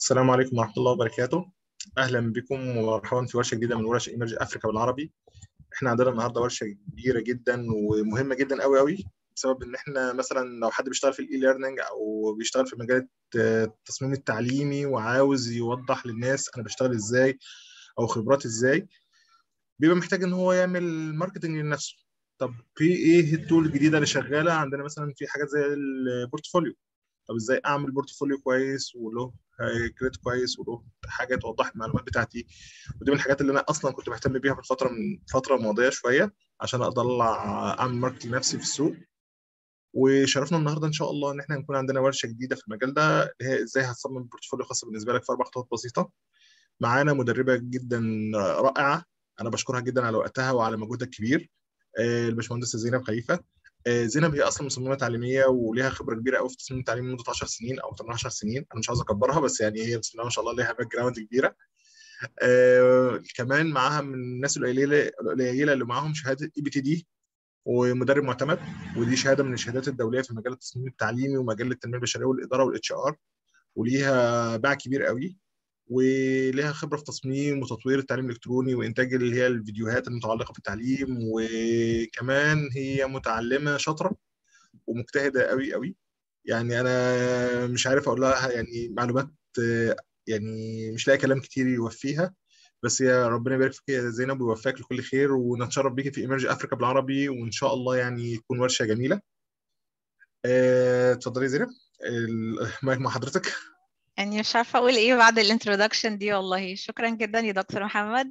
السلام عليكم ورحمة الله وبركاته أهلا بكم ومرحبا في ورشة جديدة من ورش إيمرج أفريكا بالعربي إحنا عندنا النهاردة ورشة كبيرة جدا ومهمة جدا قوي قوي بسبب إن إحنا مثلا لو حد بيشتغل في الإي ليرنينج أو بيشتغل في مجال التصميم التعليمي وعاوز يوضح للناس أنا بشتغل إزاي أو خبراتي إزاي بيبقى محتاج إن هو يعمل ماركتنج لنفسه طب في إيه التول الجديدة اللي شغالة عندنا مثلا في حاجات زي البورتفوليو طب ازاي اعمل بورتفوليو كويس وله كريت كويس وله حاجه توضح المعلومات بتاعتي ودي من الحاجات اللي انا اصلا كنت بهتم بيها في الفتره من فتره ماضيه شويه عشان اقدر اعمل ماركت لنفسي في السوق وشرفنا النهارده ان شاء الله ان احنا نكون عندنا ورشه جديده في المجال ده اللي هي ازاي هتصمم بورتفوليو خاص بالنسبه لك في اربع خطوات بسيطه معانا مدربه جدا رائعه انا بشكرها جدا على وقتها وعلى مجهودها الكبير الباشمهندسه زينب خليفه زينب هي اصلا مصممه تعليميه وليها خبره كبيره قوي في تصميم التعليم لمده 10 سنين او 12 سنين انا مش عاوز اكبرها بس يعني هي بسم الله ما شاء الله ليها باك جراوند كبيره آه كمان معاها من الناس القليله القليله اللي معاهم شهاده اي بي تي دي ومدرب معتمد ودي شهاده من الشهادات الدوليه في مجال التصميم التعليمي ومجال التنميه البشريه والاداره والاتش ار وليها باع كبير قوي وليها خبره في تصميم وتطوير التعليم الالكتروني وانتاج اللي هي الفيديوهات المتعلقه بالتعليم وكمان هي متعلمه شاطره ومجتهده قوي قوي يعني انا مش عارف اقول لها يعني معلومات يعني مش لاقي كلام كتير يوفيها بس يا ربنا يبارك فيك يا زينب ويوفقك لكل خير ونتشرف بيكي في ايمرج افريكا بالعربي وان شاء الله يعني تكون ورشه جميله اتفضلي يا زينب المايك مع حضرتك يعني مش عارفة أقول إيه بعد الانترودكشن دي والله شكرا جدا يا دكتور محمد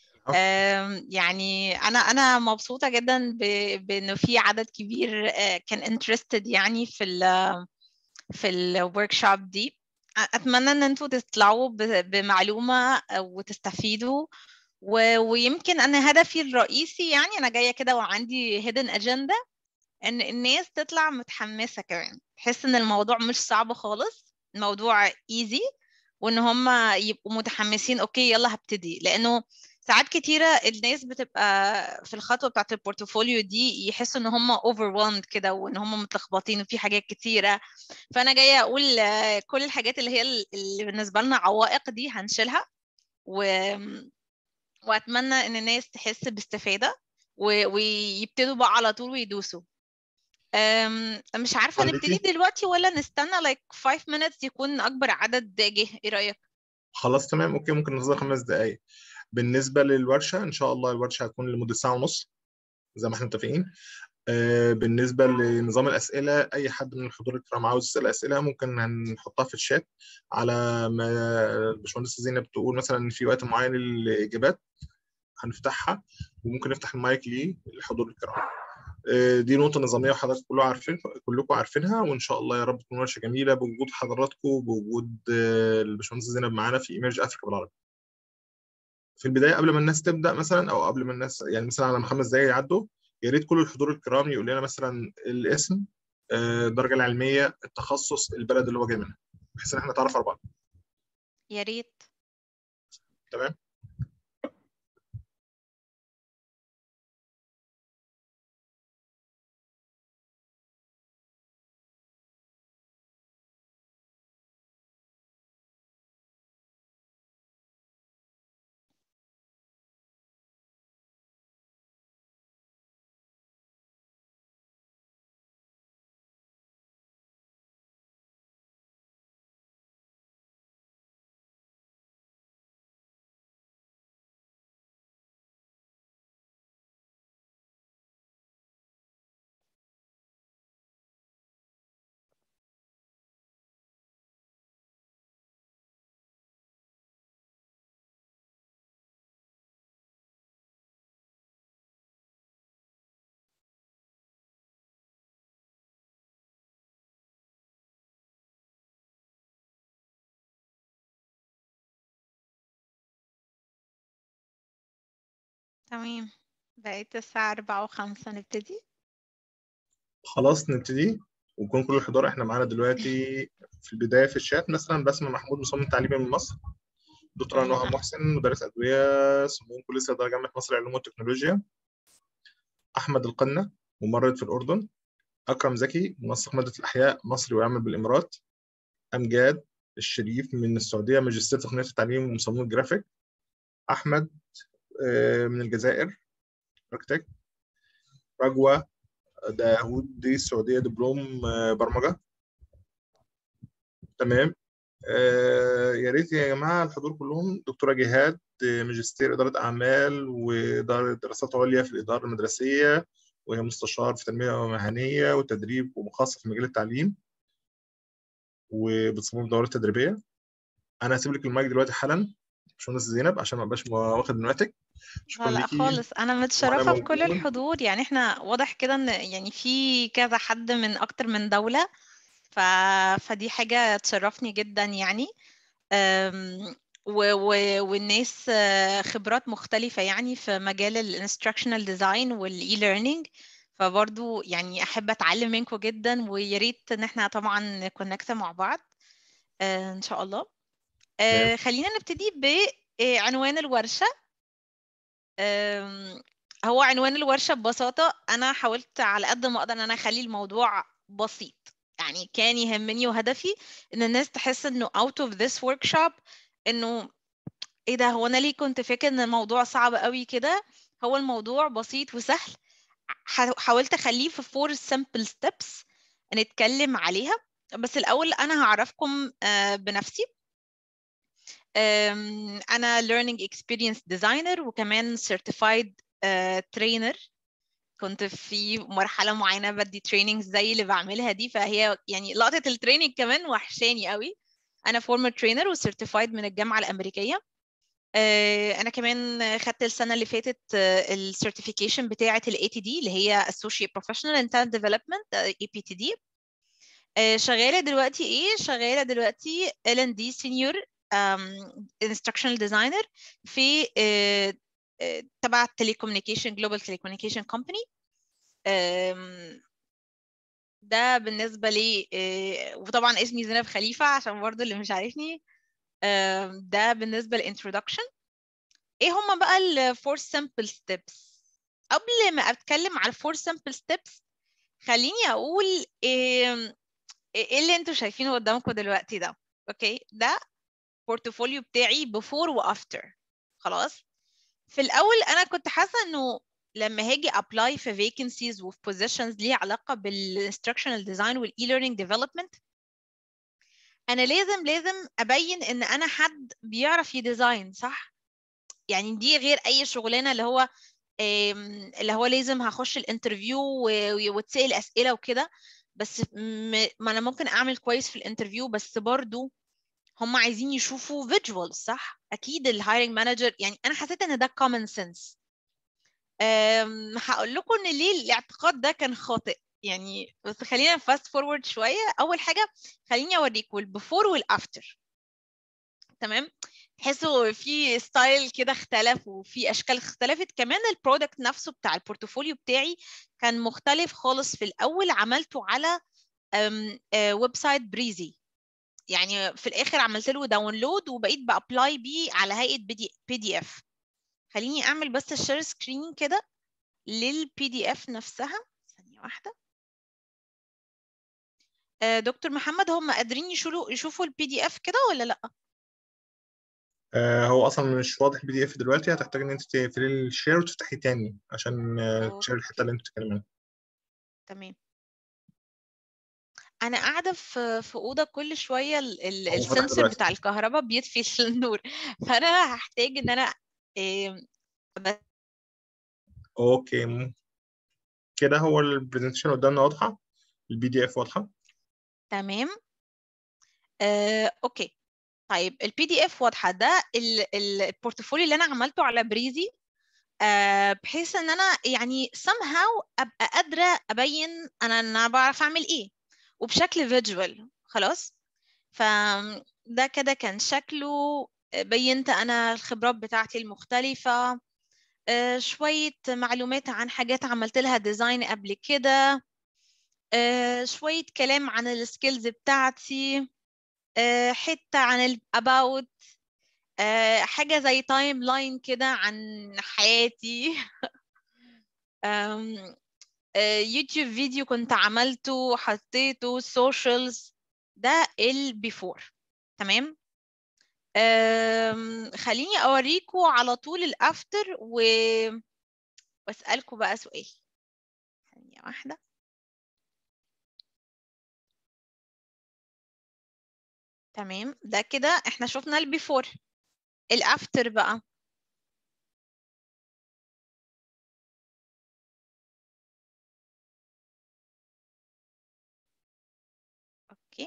يعني أنا أنا مبسوطة جدا بإنه في عدد كبير كان interested يعني في ال في الورك شوب دي أتمنى إن أنتوا تطلعوا بمعلومة وتستفيدوا ويمكن أنا هدفي الرئيسي يعني أنا جاية كده وعندي hidden agenda إن الناس تطلع متحمسة كمان تحس إن الموضوع مش صعب خالص الموضوع ايزي وان هم يبقوا متحمسين اوكي يلا هبتدي لانه ساعات كتيرة الناس بتبقى في الخطوة بتاعت البورتفوليو دي يحسوا ان هم overwhelmed كده وان هم متلخبطين وفي حاجات كتيرة فانا جاية اقول كل الحاجات اللي هي اللي بالنسبة لنا عوائق دي هنشيلها و... واتمنى ان الناس تحس باستفادة و... ويبتدوا بقى على طول ويدوسوا مش عارفه نبتدي دلوقتي ولا نستنى like 5 minutes يكون اكبر عدد جه ايه رايك خلاص تمام اوكي ممكن ننتظر خمس دقائق بالنسبه للورشه ان شاء الله الورشه هتكون لمده ساعه ونص زي ما احنا متفقين بالنسبه لنظام الاسئله اي حد من الحضور الكرام عاوز يسال اسئله ممكن هنحطها في الشات على ما الباشمهندسه زينب تقول مثلا في وقت معين للاجابات هنفتحها وممكن نفتح المايك للحضور الكرام دي نقطة نظامية وحضرتك كلكم عارفين كلكم عارفينها وإن شاء الله يا رب تكون ورشة جميلة بوجود حضراتكم وبوجود الباشمهندسة زينب معانا في إيمرج أفريكا بالعربي. في البداية قبل ما الناس تبدأ مثلا أو قبل ما الناس يعني مثلا على خمس دقايق يعدوا يا ريت كل الحضور الكرام يقول لنا مثلا الاسم الدرجة العلمية التخصص البلد اللي هو جاي منها بحيث إن احنا نتعرف على بعض. يا ريت. تمام؟ تمام بقيت الساعة أربعة وخمسة نبتدي خلاص نبتدي ويكون كل الحضور احنا معانا دلوقتي في البداية في الشات مثلا بسمة محمود مصمم تعليمي من مصر دكتورة نهى محسن مدرس أدوية سموم كلية صيدلة جامعة مصر للعلوم والتكنولوجيا أحمد القنة ممرض في الأردن أكرم زكي منسق مادة الأحياء مصري ويعمل بالإمارات أمجاد الشريف من السعوديه ماجستير تقنيه التعليم ومصمم الجرافيك احمد من الجزائر اركتكت رجوة داوود دي السعوديه دبلوم برمجه تمام آه يا ريت يا جماعه الحضور كلهم دكتوره جهاد ماجستير اداره اعمال واداره دراسات عليا في الاداره المدرسيه وهي مستشار في تنميه مهنيه وتدريب ومخصص في مجال التعليم وبتصمم دورات تدريبيه انا هسيب لك المايك دلوقتي حالا باشمهندس زينب عشان ما ابقاش واخد من وقتك لا لا خالص انا متشرفه بكل الحضور يعني احنا واضح كده ان يعني في كذا حد من اكتر من دوله ف... فدي حاجه تشرفني جدا يعني أم... و... و... والناس خبرات مختلفه يعني في مجال الانستراكشنال ديزاين والاي ليرنينج فبرضو يعني احب اتعلم منكم جدا ويا ريت ان احنا طبعا نكونكت مع بعض آه ان شاء الله آه خلينا نبتدي بعنوان الورشه آه هو عنوان الورشه ببساطه انا حاولت على قد ما اقدر ان انا اخلي الموضوع بسيط يعني كان يهمني وهدفي ان الناس تحس انه out of this workshop انه ايه ده هو انا ليه كنت فاكر ان الموضوع صعب قوي كده هو الموضوع بسيط وسهل حاولت اخليه في فور simple steps نتكلم عليها بس الاول انا هعرفكم بنفسي انا learning experience designer وكمان certified trainer كنت في مرحله معينه بدي تريننج زي اللي بعملها دي فهي يعني لقطه التريننج كمان وحشاني قوي انا فورمر ترينر وسيرتيفايد من الجامعه الامريكيه انا كمان خدت السنه اللي فاتت السيرتيفيكيشن بتاعه الاي تي دي اللي هي Associate Professional in Talent Development اي بي تي دي شغاله دلوقتي ايه شغاله دلوقتي ال ان دي سينيور انستراكشنال ديزاينر في تبع تليكومنيكيشن جلوبال تليكومنيكيشن كومباني ده بالنسبه لي وطبعا اسمي زينب خليفه عشان برضه اللي مش عارفني ده بالنسبه للانترودكشن ايه هما بقى الفور سمبل ستيبس قبل ما اتكلم على الفور سمبل ستيبس خليني اقول ايه, إيه اللي انتوا شايفينه قدامكم دلوقتي ده اوكي ده بورتفوليو بتاعي بفور وافتر خلاص في الاول انا كنت حاسه انه لما هاجي ابلاي في vacancies وفي positions ليها علاقه بالinstructional design والاي learning development انا لازم لازم ابين ان انا حد بيعرف يديزاين صح يعني دي غير اي شغلانه اللي هو اللي هو لازم هخش الانترفيو واتسال اسئله وكده بس ما انا ممكن اعمل كويس في الانترفيو بس برضو هم عايزين يشوفوا فيجوال صح اكيد الهايرنج مانجر يعني انا حسيت ان ده كومن سنس هقول لكم ان ليه الاعتقاد ده كان خاطئ يعني بس خلينا فاست فورورد شويه اول حاجه خليني اوريكم البيفور والافتر تمام تحسوا في ستايل كده اختلف وفي اشكال اختلفت كمان البرودكت نفسه بتاع البورتفوليو بتاعي كان مختلف خالص في الاول عملته على ويب سايت بريزي يعني في الاخر عملت له داونلود وبقيت بابلاي بيه على هيئه بي دي اف خليني اعمل بس الشير سكرين كده للبي دي اف نفسها ثانيه واحده دكتور محمد هم قادرين يشوفوا يشوفوا البي دي اف كده ولا لا آه هو اصلا مش واضح بي دي اف دلوقتي هتحتاج ان انت تقفلي الشير وتفتحي تاني عشان آه تشير الحته اللي انت بتتكلمي عنها تمام انا قاعده في في اوضه كل شويه السنسور بتاع الكهرباء بيطفي النور فانا هحتاج ان انا إيه اوكي كده هو البرزنتيشن قدامنا واضحه البي دي اف واضحه تمام آه، اوكي طيب البي دي اف واضحه ده البورتفوليو اللي انا عملته على بريزي آه، بحيث ان انا يعني somehow ابقى قادره ابين انا انا بعرف اعمل ايه وبشكل فيجوال خلاص فده كده كان شكله بينت انا الخبرات بتاعتي المختلفه آه، شويه معلومات عن حاجات عملت لها ديزاين قبل كده آه، شويه كلام عن السكيلز بتاعتي آه، حته عن الاباوت حاجه زي تايم لاين كده عن حياتي يوتيوب فيديو كنت عملته حطيته سوشيالز ده البيفور تمام أم... خليني اوريكم على طول الافتر و... واسالكم بقى سؤال ثانيه واحده تمام ده كده احنا شفنا البيفور الافتر بقى اوكي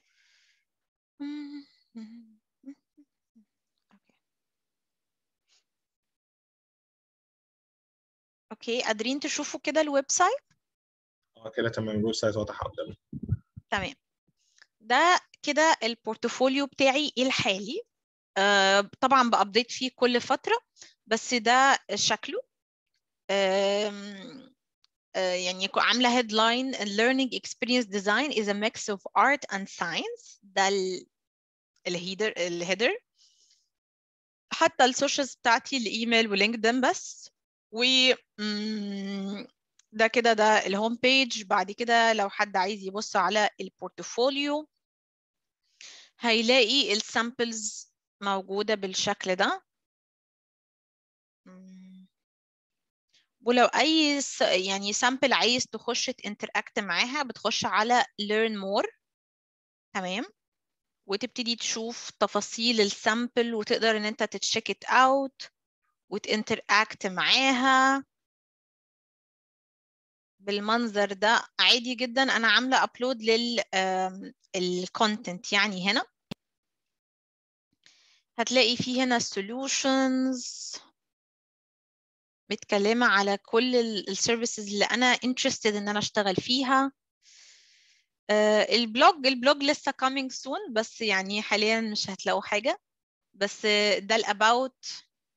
اوكي قادرين تشوفوا كده الويب سايت اه كده تمام الويب سايت واضح قدامي تمام ده كده البورتفوليو بتاعي الحالي آه طبعا بابديت فيه كل فتره بس ده شكله آم، آه يعني عامله هيدلاين learning experience design is a mix of art and science ده الهيدر الهيدر حتى السوشيالز بتاعتي الايميل ولينكدين بس و ده كده ده الهوم بيج بعد كده لو حد عايز يبص على البورتفوليو هيلاقي السامبلز موجودة بالشكل ده ولو أي يعني سامبل عايز تخش تنتراكت معاها بتخش على learn more تمام وتبتدي تشوف تفاصيل السامبل وتقدر ان انت تتشيك ات اوت وتنتراكت معاها بالمنظر ده عادي جدا انا عامله ابلود لل الكونتنت يعني هنا هتلاقي فيه هنا solutions متكلمة على كل السيرفيسز اللي أنا interested إن أنا أشتغل فيها uh, البلوج البلوج لسه coming soon بس يعني حاليا مش هتلاقوا حاجة بس ده الأباوت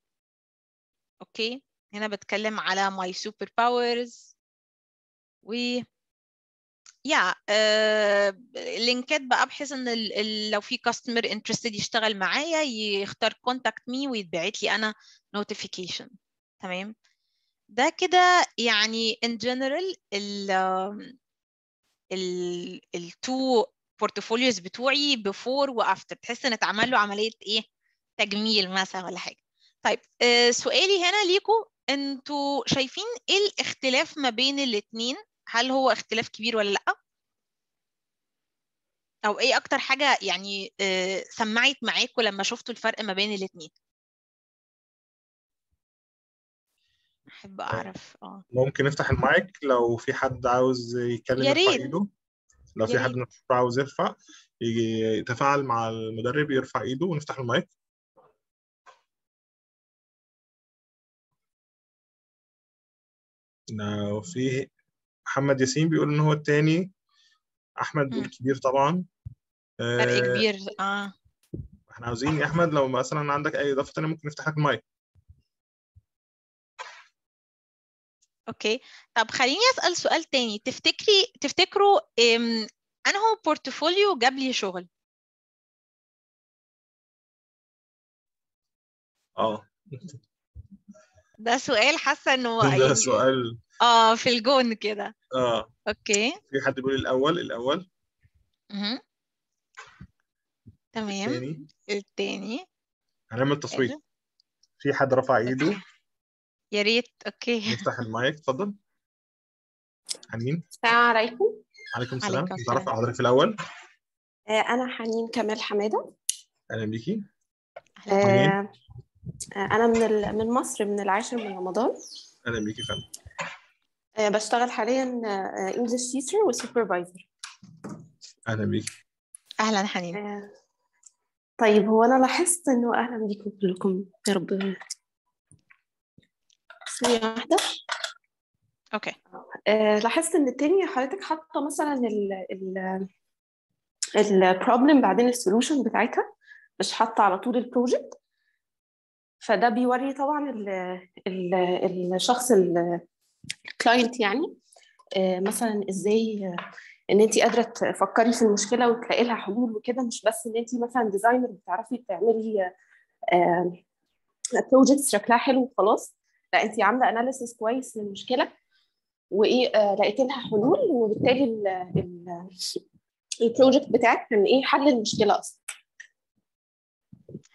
أوكي هنا بتكلم على my superpowers و يا yeah, لينكات بقى بحيث ان ال ال لو في كاستمر انترستد يشتغل معايا يختار كونتاكت مي ويتبعت لي انا نوتيفيكيشن تمام ده كده يعني in general ال ال التو بورتفوليوز بتوعي بفور وافتر تحس ان اتعمل له عمليه ايه تجميل مثلا ولا حاجه طيب آه سؤالي هنا ليكم انتوا شايفين ايه الاختلاف ما بين الاثنين هل هو اختلاف كبير ولا لا او ايه اكتر حاجه يعني آه سمعت معاكم لما شفتوا الفرق ما بين الاثنين احب اعرف اه ممكن نفتح المايك لو في حد عاوز يتكلم يا يرفع ريت. ايده لو يا في حد ريت. مش عاوز يرفع يجي يتفاعل مع المدرب يرفع ايده ونفتح المايك لو في محمد ياسين بيقول ان هو التاني احمد بيقول مم. كبير طبعا فرق آه، كبير اه احنا عاوزين يا احمد لو مثلا عندك اي اضافه تانيه ممكن نفتح لك المايك اوكي طب خليني اسال سؤال تاني تفتكري تفتكروا ام انه بورتفوليو جاب لي شغل اه ده سؤال حاسه انه ده يعني سؤال اه في الجون كده اه اوكي في حد بيقول الاول الاول مهم. تمام الثاني التاني هنعمل تصويت حلو. في حد رفع ايده يا ريت اوكي نفتح المايك اتفضل حنين السلام عليكم عليكم السلام عليكم نتعرف السلام. على حضرتك في الاول آه، أنا حنين كمال حمادة اهلا بيكي أهلاً. منين؟ آه، آه، أنا من ال- من مصر من العاشر من رمضان اهلا بيكي فندم آه، بشتغل حاليا انجلش تيتشر وسوبرفايزر اهلا بيكي اهلا حنين طيب هو أنا لاحظت إنه أهلا بيكم كلكم يا رب ثانية واحدة اوكي آه، لاحظت إن التاني حضرتك حاطة مثلا ال ال البروبلم بعدين السولوشن بتاعتها مش حاطة على طول البروجكت فده بيوري طبعا ال ال الشخص الكلاينت يعني آه، مثلا ازاي آه، ان انت قادره تفكري في المشكله وتلاقي لها حلول وكده مش بس ان انت مثلا ديزاينر بتعرفي تعملي بروجكت شكلها حلو وخلاص لا انت عامله اناليسيس كويس للمشكله وايه آه، لقيت لها حلول وبالتالي البروجكت بتاعك كان ايه حل المشكله اصلا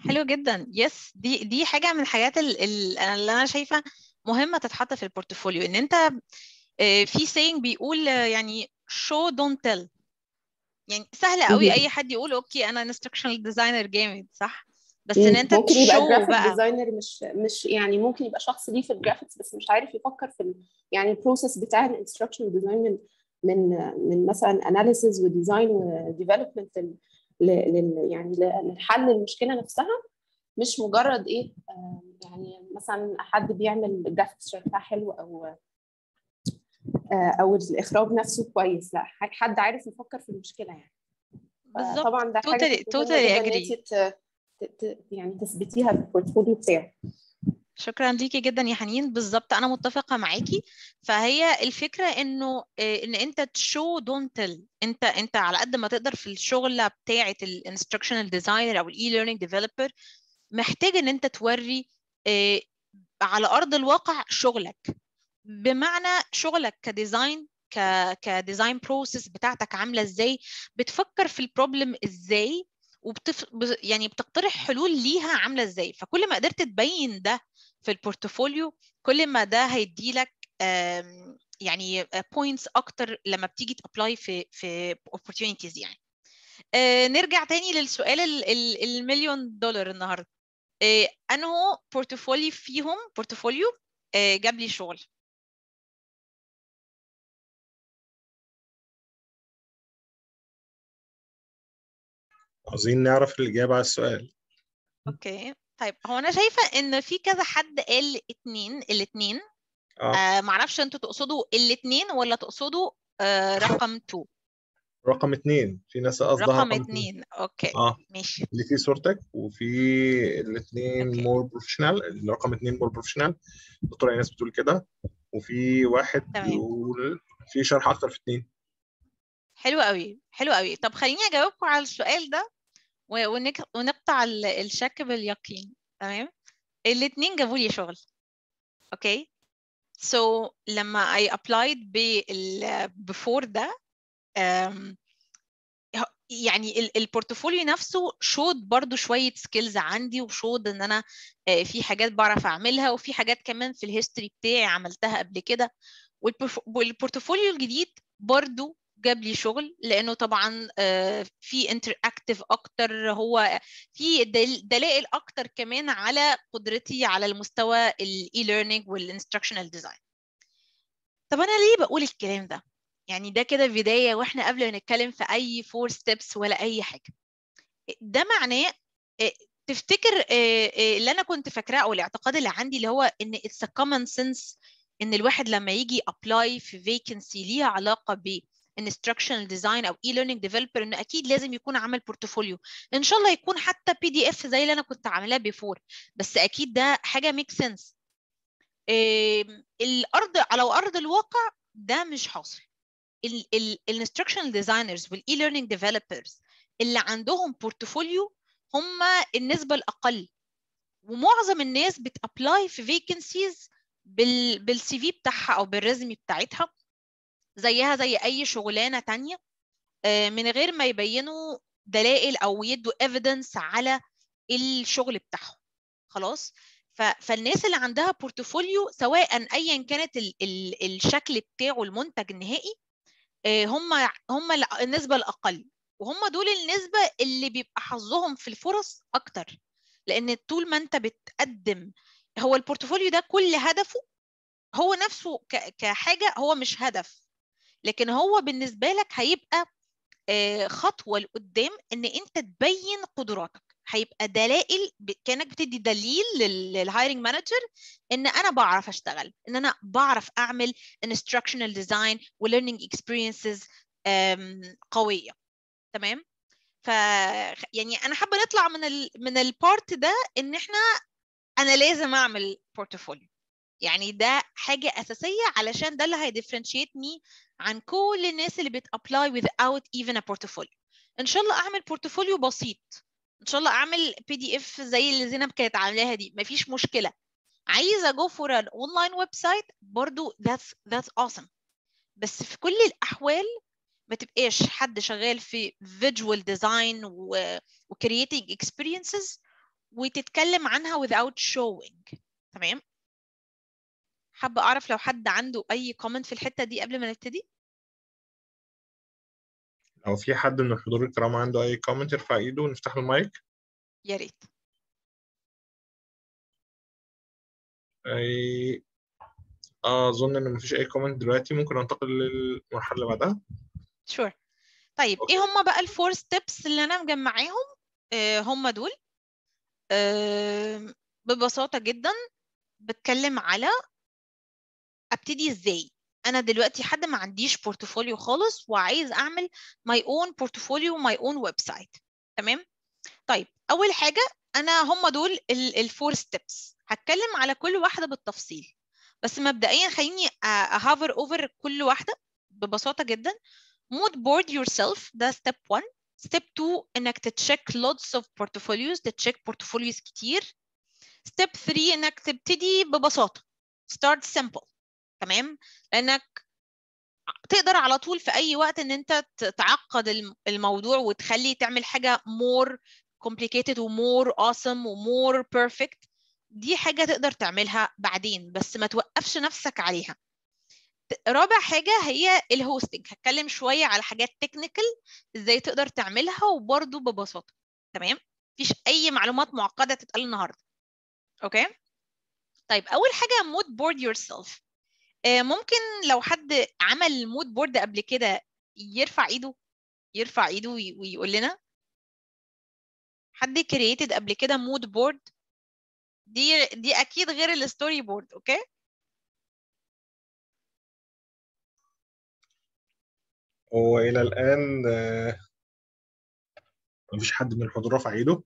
حلو جدا يس دي دي حاجه من الحاجات ال- ال- اللي انا شايفه مهمه تتحط في البورتفوليو ان انت آه، في saying بيقول آه، يعني show don't tell يعني سهل قوي مهم. اي حد يقول اوكي انا instructional designer جامد صح بس ان مم. انت ممكن يبقى تشو جرافيك بقى ديزاينر مش مش يعني ممكن يبقى شخص ليه في الجرافيكس بس مش عارف يفكر في ال يعني البروسيس بتاع الانستراكشن ديزاين من من من مثلا اناليسيز وديزاين وديفلوبمنت لل يعني ل- للحل المشكله نفسها مش مجرد ايه آه، يعني مثلا حد بيعمل جرافيكس شكلها حلو او آه، او الاخراج نفسه كويس لا حد عارف يفكر في المشكله يعني بالظبط طبعا ده حاجه totally كانت مهمه totally جدا ان agree انت ت- ت- ت- يعني تثبتيها في البورتفوليو بتاعك شكرا ليكي جدا يا حنين بالظبط انا متفقه معاكي فهي الفكره انه آه، ان انت تشو دونت تيل انت انت على قد ما تقدر في الشغله بتاعه الانستراكشنال ديزاينر او الاي ليرنينج ديفلوبر محتاج ان انت توري آه، على ارض الواقع شغلك بمعنى شغلك كديزاين ك كديزاين بروسيس بتاعتك عامله ازاي بتفكر في البروبلم ازاي وبتف... ب- يعني بتقترح حلول ليها عامله ازاي فكل ما قدرت تبين ده في البورتفوليو كل ما ده هيديلك آم، يعني بوينتس اكتر لما بتيجي تابلاي في في opportunities يعني آه، نرجع تاني للسؤال ال- ال- المليون دولار النهارده آه، انه بورتفوليو فيهم بورتفوليو آه، جاب لي شغل عاوزين نعرف الإجابة على السؤال اوكي طيب هو انا شايفه ان في كذا حد قال اتنين الاتنين اه آه معرفش انتوا تقصدوا الاتنين ولا تقصدوا آه رقم 2 رقم اتنين في ناس قصدها رقم رقم اتنين اتنين اوكي اه ماشي اللي فيه صورتك وفي الاثنين اوكي مور بروفيشنال الرقم اتنين مور بروفيشنال دكتور ايناس بتقول كده وفي واحد تمام بيقول في شرح اكتر في اتنين حلو قوي حلو قوي طب خليني اجاوبكم على السؤال ده و- ونك... ونقطع ال- الشك باليقين تمام الاتنين جابوا لي شغل اوكي so لما I applied بال before ده um, يعني ال- البورتفوليو نفسه شود برضو شوية سكيلز عندي وشود ان انا آه، في حاجات بعرف اعملها وفي حاجات كمان في الهيستوري بتاعي عملتها قبل كده والبورف- والبورتفوليو الجديد برضو جاب لي شغل لانه طبعا آه، في انتراكتيف اكتر هو في دل- دلائل اكتر كمان على قدرتي على المستوى الاي ليرنينج والانستراكشنال ديزاين طب انا ليه بقول الكلام ده يعني ده كده بدايه واحنا قبل ما نتكلم في اي فور ستيبس ولا اي حاجه ده معناه آه، تفتكر آه، آه، اللي انا كنت فاكراه او الاعتقاد اللي عندي اللي هو ان اتس common sense ان الواحد لما يجي ابلاي في فيكنسي ليها علاقه ب instructional design او e-learning developer انه اكيد لازم يكون عامل بورتفوليو ان شاء الله يكون حتى بي دي اف زي اللي انا كنت عاملاه بيفور بس اكيد ده حاجه ميك سنس الارض على ارض الواقع ده مش حاصل الانستراكشنال ديزاينرز والاي ليرنينج ديفلوبرز اللي عندهم بورتفوليو هم النسبه الاقل ومعظم الناس بتابلاي في فيكنسيز بال بالسي في بتاعها او بالريزمي بتاعتها زيها زي اي شغلانه تانية آه، من غير ما يبينوا دلائل او يدوا ايفيدنس على الشغل بتاعهم خلاص ف- فالناس اللي عندها بورتفوليو سواء ايا كانت ال ال الشكل بتاعه المنتج النهائي آه، هم هم ال- النسبه الاقل وهم دول النسبه اللي بيبقى حظهم في الفرص اكتر لان طول ما انت بتقدم هو البورتفوليو ده كل هدفه هو نفسه ك- كحاجه هو مش هدف لكن هو بالنسبه لك هيبقى آه، خطوه لقدام ان انت تبين قدراتك هيبقى دلائل ب- كانك بتدي دليل للهايرنج مانجر ان انا بعرف اشتغل ان انا بعرف اعمل instructional design و learning experiences آم، قويه تمام ف يعني انا حابه نطلع من ال من البارت ده ان احنا انا لازم اعمل بورتفوليو يعني ده حاجه اساسيه علشان ده اللي هيديفرنشيتني عن كل الناس اللي بتابلاي without even a portfolio ان شاء الله اعمل بورتفوليو بسيط ان شاء الله اعمل بي دي اف زي اللي زينب كانت عاملاها دي مفيش مشكله عايزه جو فور ان اونلاين ويب سايت برضو that's that's awesome بس في كل الاحوال ما تبقاش حد شغال في visual design و و creating experiences وتتكلم عنها without showing تمام حابة أعرف لو حد عنده أي كومنت في الحتة دي قبل ما نبتدي لو في حد من الحضور الكرام عنده اي كومنت يرفع ايده ونفتح له المايك يا ريت اي آه، اظن ان مفيش اي كومنت دلوقتي ممكن ننتقل للمرحله اللي بعدها sure طيب أوكي. ايه هما بقى الفور ستيبس اللي انا مجمعاهم آه هما دول آه ببساطة جدا بتكلم على ابتدي ازاي انا دلوقتي حد ما عنديش بورتفوليو خالص وعايز اعمل my own portfolio my own website تمام طيب اول حاجة انا هما دول الفور ستيبس هتكلم على كل واحدة بالتفصيل بس مبدئيا خليني اهافر اوفر كل واحدة ببساطة جدا mood board yourself ده step 1 step 2 انك تتشيك lots of portfolios تتشيك portfolios كتير step 3 انك تبتدي ببساطة start simple تمام لانك تقدر على طول في اي وقت ان انت ت- تعقد الم- الموضوع وتخلي تعمل حاجة more complicated و more awesome و more perfect دي حاجة تقدر تعملها بعدين بس ما توقفش نفسك عليها رابع حاجة هي الهوستنج هتكلم شوية على حاجات تكنيكال ازاي تقدر تعملها وبرضه ببساطة تمام مفيش أي معلومات معقدة تتقال النهاردة أوكي طيب أول حاجة مود بورد يور سيلف ممكن لو حد عمل مود بورد قبل كده يرفع ايده يرفع ايده وي- ويقول لنا حد كرييتد قبل كده مود بورد دي دي اكيد غير الستوري بورد اوكي هو الى الان آه، مفيش حد من الحضور رفع ايده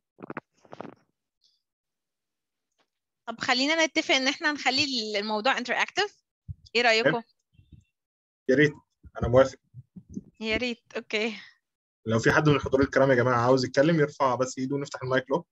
طب خلينا نتفق ان احنا نخلي الموضوع انتراكتيف ايه رايكم يا ريت انا موافق يا ريت اوكي لو في حد من الحضور الكرام يا جماعه عاوز يتكلم يرفع بس ايده ونفتح المايك له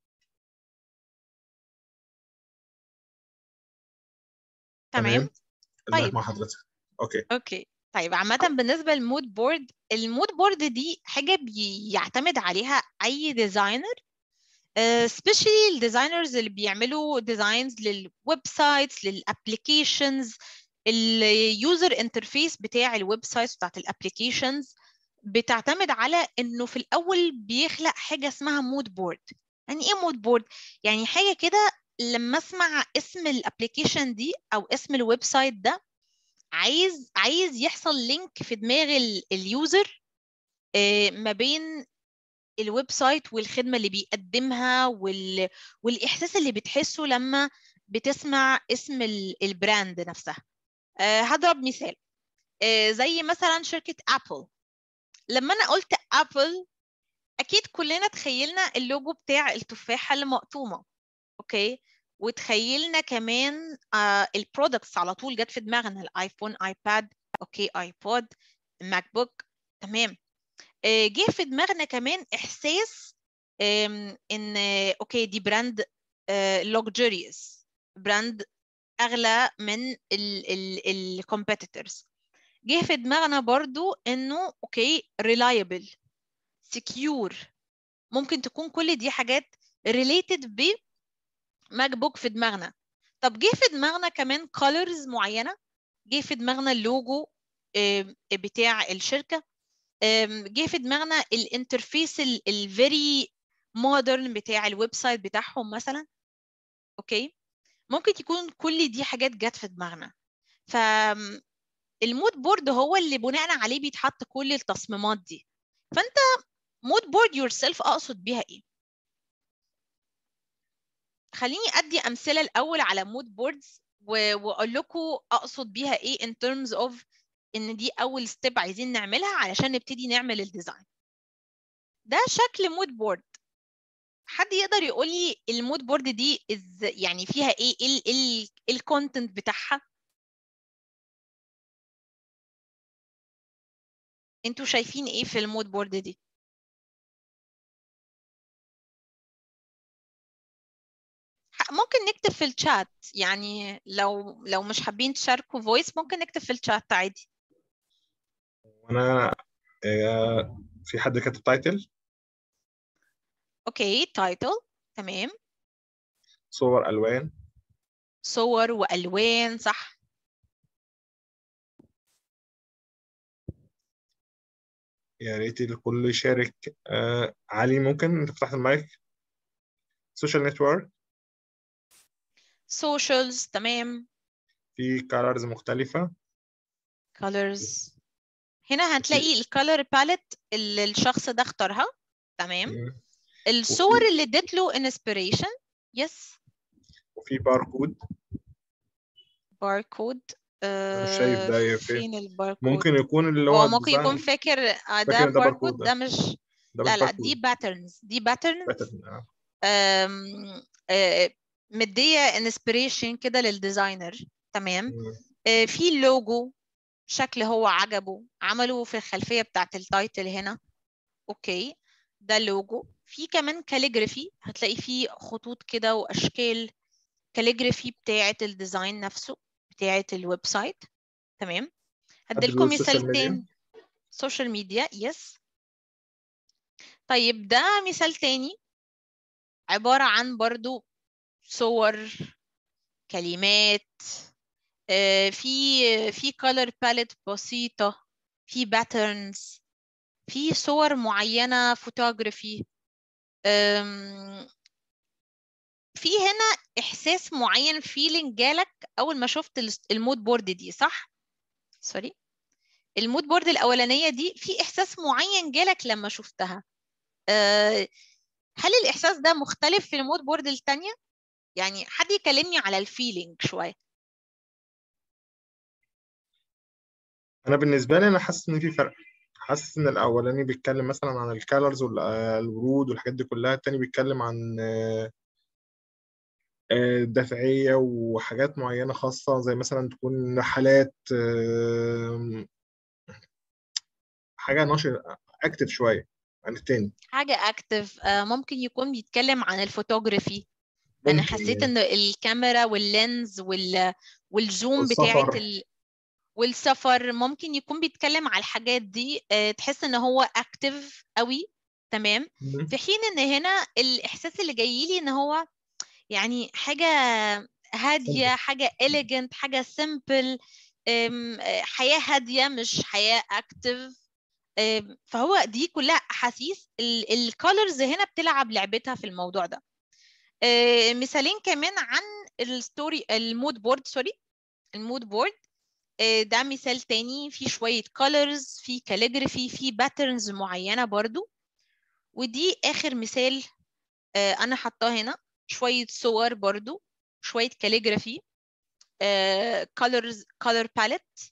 تمام المايك طيب. مع حضرتك اوكي اوكي طيب عامة بالنسبة للمود بورد المود بورد دي حاجة بيعتمد عليها أي ديزاينر سبيشالي الديزاينرز اللي بيعملوا ديزاينز للويب سايتس للابلكيشنز اليوزر انترفيس بتاع الويب سايتس بتاعت الابلكيشنز بتعتمد على انه في الاول بيخلق حاجه اسمها مود بورد يعني ايه مود بورد يعني حاجه كده لما اسمع اسم الابلكيشن دي او اسم الويب سايت ده عايز عايز يحصل لينك في دماغ اليوزر ما بين الويب سايت والخدمة اللي بيقدمها وال... والإحساس اللي بتحسه لما بتسمع اسم ال- البراند نفسها أه هضرب مثال أه زي مثلا شركة أبل لما أنا قلت أبل أكيد كلنا تخيلنا اللوجو بتاع التفاحة اللي مقطومة أوكي وتخيلنا كمان آه البرودكتس على طول جت في دماغنا الايفون ايباد اوكي ايبود ماك بوك تمام آه، جه في دماغنا كمان احساس آم، ان آه، اوكي دي براند لوكجيريوس براند اغلى من الكومبيتيتورز جه في دماغنا برضو انه اوكي ريلايبل سكيور ممكن تكون كل دي حاجات ريليتد بماك بوك في دماغنا طب جه في دماغنا كمان colors معينه جه في دماغنا اللوجو آم، بتاع الشركه آم، جه في دماغنا الانترفيس الفيري مودرن بتاع الويب سايت بتاعهم مثلا اوكي ممكن يكون كل دي حاجات جت في دماغنا فالمود بورد هو اللي بناء عليه بيتحط كل التصميمات دي فانت مود بورد يور سيلف اقصد بيها ايه خليني ادي امثله الاول على مود بوردز واقول لكم اقصد بيها ايه in terms of ان دي اول ستيب عايزين نعملها علشان نبتدي نعمل الديزاين ده شكل مود بورد حد يقدر يقول لي المود بورد دي إز يعني فيها ايه ايه ايه الكونتنت بتاعها انتوا شايفين ايه في المود بورد دي ح- ممكن نكتب في الشات يعني لو لو مش حابين تشاركوا فويس ممكن نكتب في الشات عادي وانا آه، في حد كاتب تايتل اوكي تايتل تمام صور الوان صور والوان صح يا ريت الكل يشارك آه علي ممكن انت فتحت المايك سوشيال نتورك socials تمام في كالرز مختلفة colors هنا هتلاقي الكالر باليت اللي الشخص ده اختارها تمام مم. الصور اللي ادت له inspiration يس وفي باركود باركود مش شايف ده يا فين. فين الباركود ممكن يكون اللي هو هو ممكن design. يكون فاكر آه، فاكر ده إن ده باركود باركود ده مش ده لا مش لا باركود. دي باترنز دي باترنز pattern، آه. أم، آه، مديه انسبريشن كده للديزاينر تمام مم. آه، في لوجو شكل هو عجبه عمله في الخلفيه بتاعت التايتل هنا اوكي ده اللوجو في كمان كاليجرافي هتلاقي فيه خطوط كده واشكال كاليجرافي بتاعت الديزاين نفسه بتاعت الويب سايت تمام هديلكم بيقول social مثال media؟ تاني سوشيال ميديا يس طيب ده مثال تاني عبارة عن برضو صور كلمات آه، في في color palette بسيطة في patterns في صور معينة photography أم، في هنا إحساس معين feeling جالك أول ما شفت ال- المود بورد دي صح؟ سوري المود بورد الأولانية دي في إحساس معين جالك لما شفتها أه، هل الإحساس ده مختلف في المود بورد التانية؟ يعني حد يكلمني على الفيلينج شوية انا بالنسبه لي انا حاسس ان في فرق حاسس ان الاولاني بيتكلم مثلا عن الكالرز والورود والحاجات دي كلها التاني بيتكلم عن آه، آه، دافعيه وحاجات معينه خاصه زي مثلا تكون رحلات آم، حاجه نشر اكتف شويه عن التاني حاجة اكتف ممكن يكون بيتكلم عن الفوتوغرافي انا ممكن حسيت يعني. ان الكاميرا واللينز وال والزوم والسفر. بتاعت ال... والسفر ممكن يكون بيتكلم على الحاجات دي آه، تحس ان هو اكتف قوي تمام مم. في حين ان هنا الاحساس اللي جاي لي ان هو يعني حاجة هادية Simple. حاجة elegant حاجة simple أم، آه، حياة هادية مش حياة active أم، فهو دي كلها أحاسيس الكولرز هنا بتلعب لعبتها في الموضوع ده أه، مثالين كمان عن الستوري المود بورد سوري المود بورد أه، ده مثال تاني فيه شوية colors فيه calligraphy فيه patterns معينة برضو ودي آخر مثال أه، أنا حطاه هنا شوية صور برضو شوية calligraphy آه، colors color palette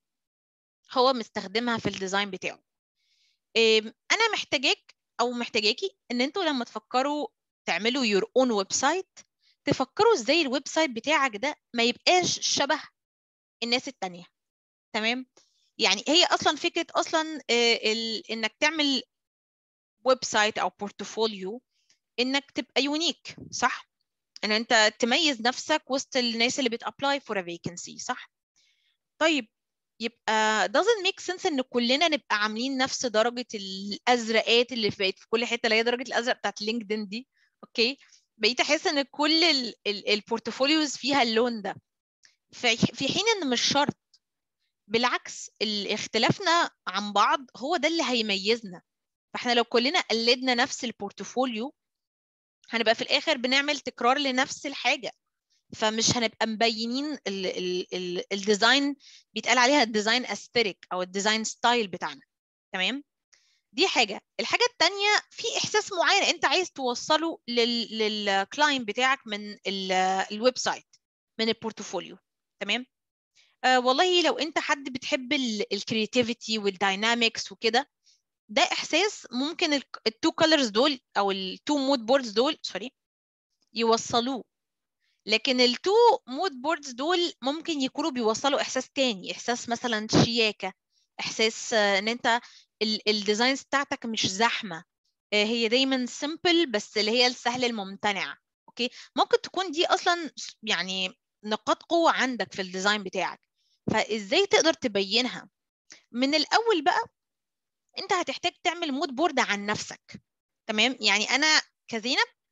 هو مستخدمها في الديزاين بتاعه آم، انا محتاجاك او محتاجاكي ان انتوا لما تفكروا تعملوا your own ويب سايت تفكروا ازاي الويب سايت بتاعك ده ما يبقاش شبه الناس التانية تمام يعني هي اصلا فكرة اصلا آه، ال- انك تعمل ويب سايت او بورتفوليو انك تبقى يونيك صح ان انت تميز نفسك وسط الناس اللي بتابلاي فور فيكنسي صح طيب يبقى doesn't make sense ان كلنا نبقى عاملين نفس درجة الازرقات اللي بقت في كل حتة اللي هي درجة الازرق بتاعت لينكدين دي اوكي بقيت احس ان كل البورتفوليوز فيها اللون ده في في حين ان مش شرط بالعكس ال- اختلافنا عن بعض هو ده اللي هيميزنا فاحنا لو كلنا قلدنا نفس البورتفوليو هنبقى في الاخر بنعمل تكرار لنفس الحاجة فمش هنبقى مبينين ال ال ال الديزاين بيتقال عليها الديزاين استيريك او الديزاين ستايل بتاعنا تمام دي حاجه الحاجه الثانيه في احساس معين انت عايز توصله لل للكلاينت بتاعك من ال- الويب سايت من البورتفوليو تمام آه والله لو انت حد بتحب الكرياتيفيتي والداينامكس وكده ده احساس ممكن التو كولرز دول او التو مود بوردز دول سوري يوصلوه لكن التو مود بوردز دول ممكن يكونوا بيوصلوا احساس تاني احساس مثلا شياكه احساس آه، ان انت الديزاينز بتاعتك مش زحمه آه، هي دايما سيمبل بس اللي هي السهل الممتنع اوكي ممكن تكون دي اصلا س- يعني نقاط قوه عندك في الديزاين بتاعك فازاي تقدر تبينها من الاول بقى انت هتحتاج تعمل مود بورد عن نفسك تمام يعني انا كزينب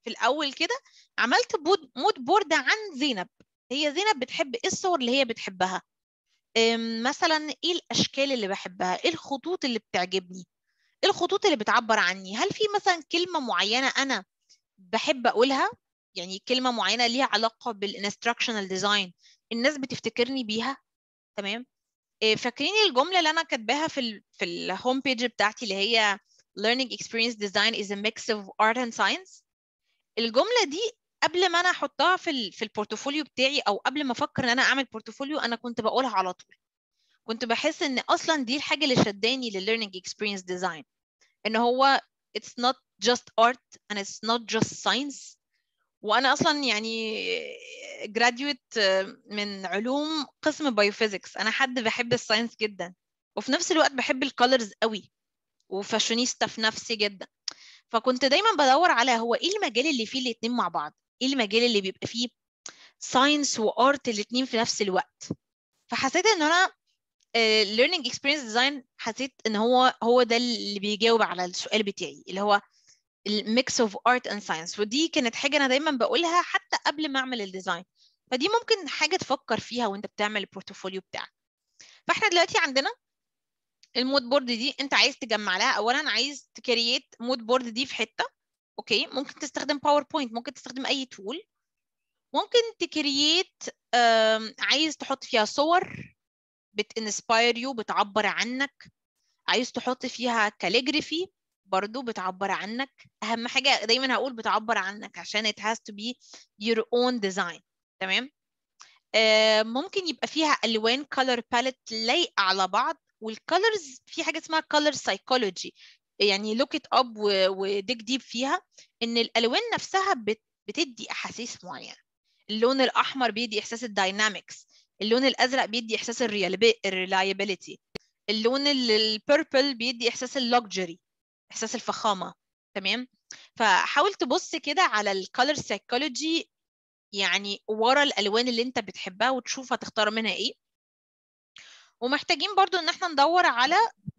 في الاول كده عملت بود مود بورد عن زينب هي زينب بتحب ايه الصور اللي هي بتحبها أم، مثلا ايه الاشكال اللي بحبها ايه الخطوط اللي بتعجبني ايه الخطوط اللي بتعبر عني هل في مثلا كلمه معينه انا بحب اقولها يعني كلمه معينه ليها علاقه بالانستراكشنال ديزاين الناس بتفتكرني بيها تمام إيه، فاكرين الجمله اللي انا كاتباها في ال في الهوم بيج بتاعتي اللي هي learning experience design is a mix of art and science الجمله دي قبل ما انا احطها في ال في البورتفوليو بتاعي او قبل ما افكر ان انا اعمل بورتفوليو انا كنت بقولها على طول كنت بحس ان اصلا دي الحاجه اللي شداني للlearning experience design ان هو it's not just art and it's not just science وانا اصلا يعني graduate من علوم قسم بايوفيزيكس انا حد بحب الساينس جدا وفي نفس الوقت بحب الكالرز قوي وفاشونيستا في نفسي جدا فكنت دايما بدور على هو ايه المجال اللي فيه الاتنين مع بعض ايه المجال اللي بيبقى فيه ساينس وارت الاتنين في نفس الوقت فحسيت ان انا uh, learning experience design حسيت ان هو هو ده اللي بيجاوب على السؤال بتاعي اللي هو الميكس اوف ارت اند ساينس ودي كانت حاجه انا دايما بقولها حتى قبل ما اعمل الديزاين فدي ممكن حاجه تفكر فيها وانت بتعمل البورتفوليو بتاعك فاحنا دلوقتي عندنا المود بورد دي انت عايز تجمع لها اولا عايز تكريت مود بورد دي في حته اوكي ممكن تستخدم باوربوينت ممكن تستخدم اي تول ممكن تكريت عايز تحط فيها صور بتنسباير يو بتعبر عنك عايز تحط فيها كاليجرافي برضو بتعبر عنك اهم حاجه دايما هقول بتعبر عنك عشان it has to be your own design تمام آه ممكن يبقى فيها الوان color palette لايقه على بعض والكالرز في حاجه اسمها color psychology يعني look it up وديك ديب فيها ان الالوان نفسها بت بتدي احاسيس معينه اللون الاحمر بيدي احساس الداينامكس اللون الازرق بيدي احساس الريلايبيليتي اللون البيربل بيدي احساس اللوكجري احساس الفخامه تمام فحاول تبص كده على الكالر سايكولوجي يعني ورا الالوان اللي انت بتحبها وتشوف هتختار منها ايه ومحتاجين برضو ان احنا ندور على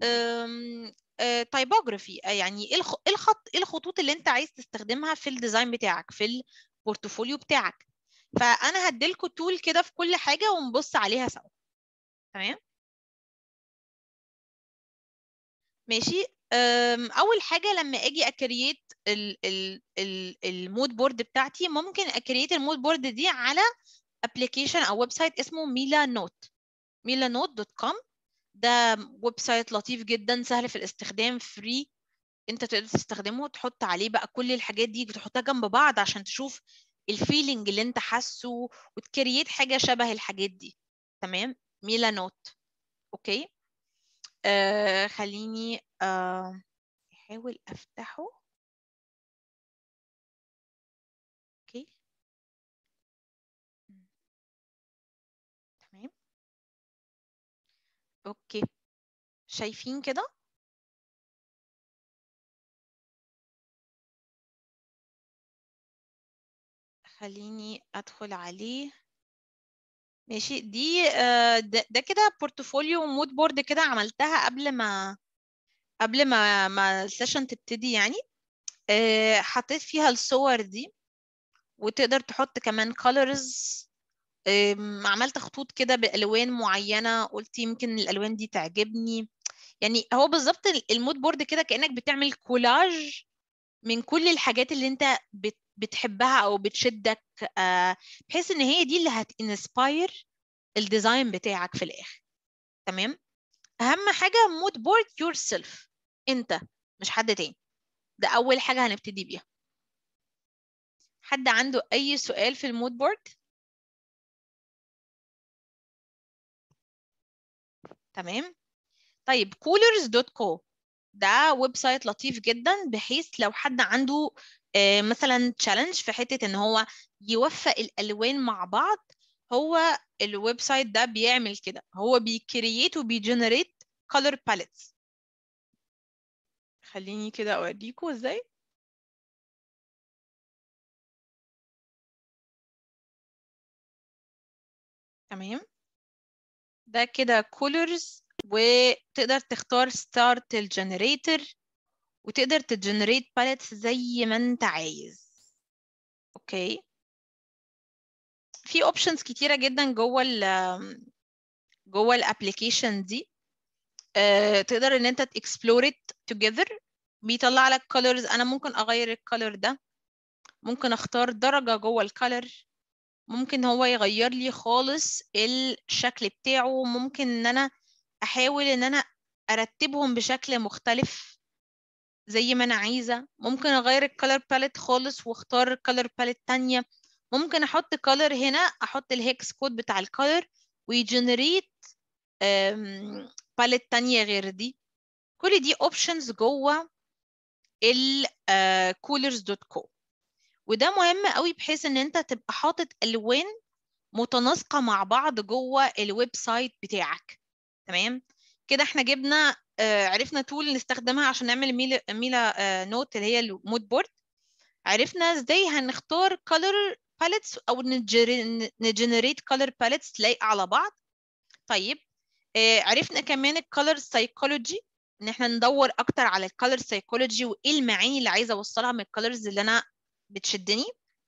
تايبوجرافي يعني ايه الخط ايه الخطوط اللي انت عايز تستخدمها في الديزاين بتاعك في البورتفوليو بتاعك فانا هديلكوا تول كده في كل حاجه ونبص عليها سوا تمام ماشي اول حاجه لما اجي اكريت المود بورد بتاعتي ممكن اكريت المود بورد دي على ابلكيشن او ويب سايت اسمه ميلا نوت ميلا نوت دوت كوم ده ويب سايت لطيف جدا سهل في الاستخدام فري انت تقدر تستخدمه وتحط عليه بقى كل الحاجات دي بتحطها جنب بعض عشان تشوف الفيلينج اللي انت حاسه وتكريت حاجه شبه الحاجات دي تمام ميلا نوت اوكي آه خليني آه احاول افتحه اوكي تمام اوكي شايفين كده خليني ادخل عليه ماشي دي ده, ده كده بورتفوليو مود بورد كده عملتها قبل ما قبل ما ما السيشن تبتدي يعني حطيت فيها الصور دي وتقدر تحط كمان colors عملت خطوط كده بألوان معينة قلت يمكن الألوان دي تعجبني يعني هو بالظبط المود بورد كده كأنك بتعمل كولاج من كل الحاجات اللي انت بت بتحبها او بتشدك بحيث ان هي دي اللي هتنسباير الديزاين بتاعك في الاخر تمام اهم حاجه مود بورد يور سيلف انت مش حد تاني ده اول حاجه هنبتدي بيها حد عنده اي سؤال في المود بورد تمام طيب coolers دوت كو ده ويب سايت لطيف جدا بحيث لو حد عنده مثلا تشالنج في حته ان هو يوفق الالوان مع بعض هو الويب سايت ده بيعمل كده هو بيكرييت وبيجنريت color palettes خليني كده اوريكم ازاي تمام ده كده colors وتقدر تختار start الجنريتور وتقدر تجنريت باليتس زي ما انت عايز اوكي في اوبشنز كتيره جدا جوه ال جوه الابلكيشن دي آه، تقدر ان انت تكسبلور ات توجذر بيطلع لك colors انا ممكن اغير الكالر ده ممكن اختار درجه جوه الكالر ممكن هو يغير لي خالص الشكل بتاعه ممكن ان انا احاول ان انا ارتبهم بشكل مختلف زي ما انا عايزه ممكن اغير الكالر باليت خالص واختار كالر باليت تانية ممكن احط كالر هنا احط الهيكس كود بتاع الكالر ويجنريت باليت تانية غير دي كل دي اوبشنز جوه ال coolers دوت كو وده مهم قوي بحيث ان انت تبقى حاطط الوان متناسقه مع بعض جوه الويب سايت بتاعك تمام كده احنا جبنا آه، عرفنا تول نستخدمها عشان نعمل ميلا, ميلا نوت اللي هي المود بورد عرفنا ازاي هنختار color palettes او نجنريت color palettes لايقه على بعض طيب آه، عرفنا كمان الكالر سايكولوجي ان احنا ندور اكتر على الكالر سايكولوجي وايه المعاني اللي عايزه اوصلها من الكالرز اللي انا بتشدني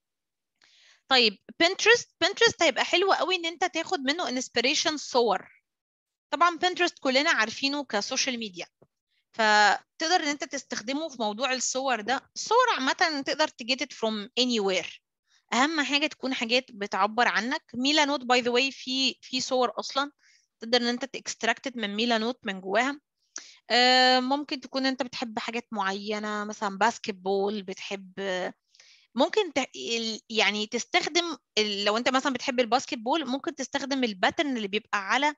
طيب بنترست بنترست هيبقى حلو قوي ان انت تاخد منه انسبيريشن صور طبعا بنترست كلنا عارفينه كسوشيال ميديا فتقدر ان انت تستخدمه في موضوع الصور ده الصور عامه تقدر تجيت فروم اني وير اهم حاجه تكون حاجات بتعبر عنك ميلا نوت باي ذا واي في في صور اصلا تقدر ان انت تكستراكتد من ميلا نوت من جواها آه، ممكن تكون انت بتحب حاجات معينه مثلا باسكت بول بتحب ممكن ت... ال- يعني تستخدم ال- لو انت مثلا بتحب الباسكت بول ممكن تستخدم الباترن اللي بيبقى على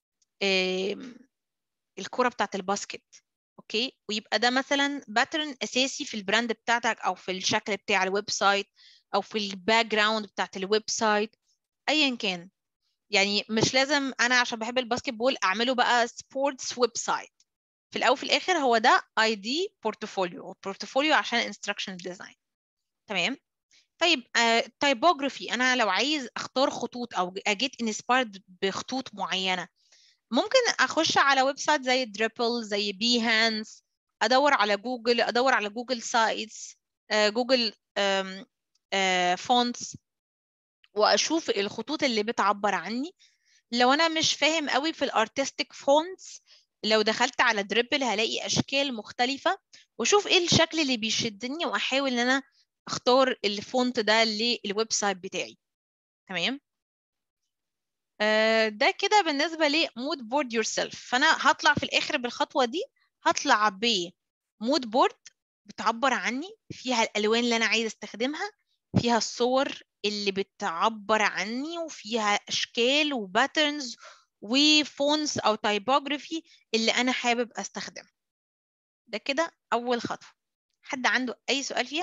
آم، الكرة بتاعت الباسكت اوكي ويبقى ده مثلا باترن اساسي في البراند بتاعتك او في الشكل بتاع الويب سايت او في الباك جراوند بتاعت الويب سايت ايا كان يعني مش لازم انا عشان بحب الباسكت بول اعمله بقى سبورتس ويب سايت في الاول وفي الاخر هو ده اي دي بورتفوليو بورتفوليو عشان انستراكشن ديزاين تمام طيب تايبوجرافي انا لو عايز اختار خطوط او اجيت انسبايرد بخطوط معينه ممكن اخش على ويب سايت زي دريبل زي بيهانس ادور على جوجل ادور على جوجل سايتس جوجل فونتس واشوف الخطوط اللي بتعبر عني لو انا مش فاهم قوي في الارتستيك فونتس لو دخلت على دريبل هلاقي اشكال مختلفه واشوف ايه الشكل اللي بيشدني واحاول ان انا اختار الفونت ده للويب سايت بتاعي تمام آه، ده كده بالنسبه لمود بورد يور سيلف فانا هطلع في الاخر بالخطوه دي هطلع بمود بورد بتعبر عني فيها الالوان اللي انا عايزه استخدمها فيها الصور اللي بتعبر عني وفيها اشكال وباترنز وفونتس او تايبوجرافي اللي انا حابب استخدمها ده كده اول خطوه حد عنده اي سؤال فيها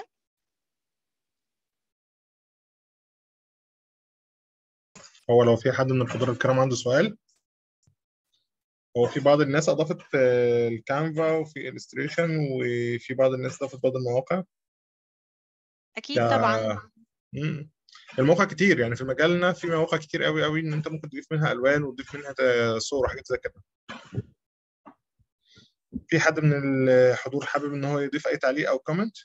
هو لو في حد من الحضور الكرام عنده سؤال هو في بعض الناس اضافت آه، الكانفا وفي الستريشن وفي بعض الناس اضافت بعض المواقع اكيد ك- طبعا مم. المواقع كتير يعني في مجالنا في مواقع كتير قوي قوي ان انت ممكن تضيف منها الوان وتضيف منها ت- صور وحاجات زي كده في حد من الحضور حابب ان هو يضيف اي تعليق او كومنت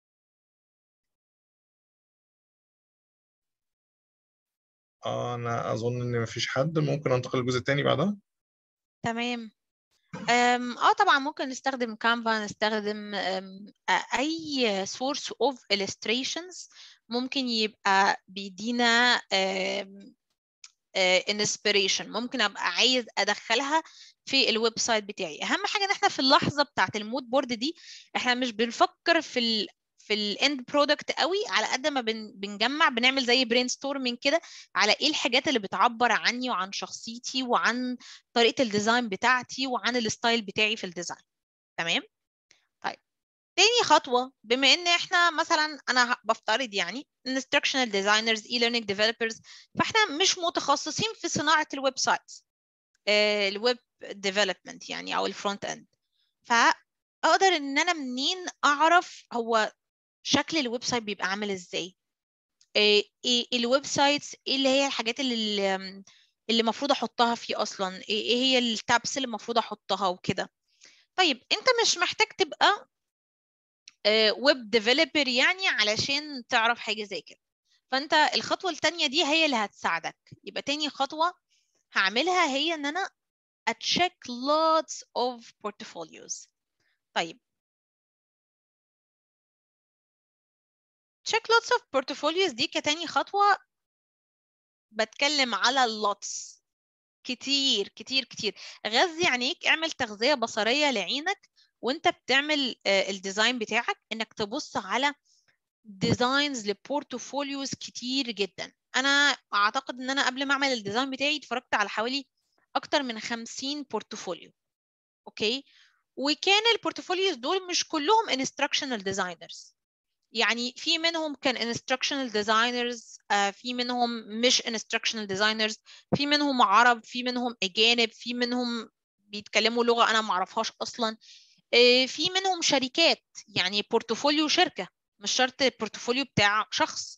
آه انا اظن ان مفيش حد ممكن انتقل للجزء الثاني بعدها تمام أم، اه طبعا ممكن نستخدم كانفا نستخدم أم، آ- اي source of illustrations ممكن يبقى بيدينا أم، آه، inspiration ممكن ابقى عايز ادخلها في الويب سايت بتاعي اهم حاجه ان احنا في اللحظه بتاعه المود بورد دي احنا مش بنفكر في ال في الاند برودكت قوي على قد ما بن بنجمع بنعمل زي برين ستورمنج كده على ايه الحاجات اللي بتعبر عني وعن شخصيتي وعن طريقه الديزاين بتاعتي وعن الستايل بتاعي في الديزاين تمام طيب تاني خطوة بما ان احنا مثلا انا ه- بفترض يعني instructional designers e-learning developers فاحنا مش متخصصين في صناعة الويب سايت الويب ديفلوبمنت يعني او الفرونت اند فاقدر ان انا منين اعرف هو شكل الويب سايت بيبقى عامل ازاي ايه إيه الويب سايتس ايه اللي هي الحاجات اللي اللي المفروض احطها فيه اصلا ايه إيه هي التابس اللي المفروض احطها وكده طيب انت مش محتاج تبقى ويب ديفلوبر يعني علشان تعرف حاجه زي كده فانت الخطوه الثانيه دي هي اللي هتساعدك يبقى تاني خطوه هعملها هي ان انا اتشيك lots of portfolios طيب check lots of portfolios دي كتاني خطوه بتكلم على اللوتس كتير كتير كتير غذي عينيك اعمل تغذيه بصريه لعينك وانت بتعمل الديزاين بتاعك انك تبص على ديزاينز لبورتفوليوز كتير جدا انا اعتقد ان انا قبل ما اعمل الديزاين بتاعي اتفرجت على حوالي اكتر من 50 بورتفوليو اوكي وكان البورتفوليوز دول مش كلهم انستراكشنال ديزاينرز يعني في منهم كان instructional designers uh, في منهم مش instructional designers في منهم عرب في منهم أجانب في منهم بيتكلموا لغة أنا ما أعرفهاش أصلا uh, في منهم شركات يعني بورتفوليو شركة مش شرط البورتفوليو بتاع شخص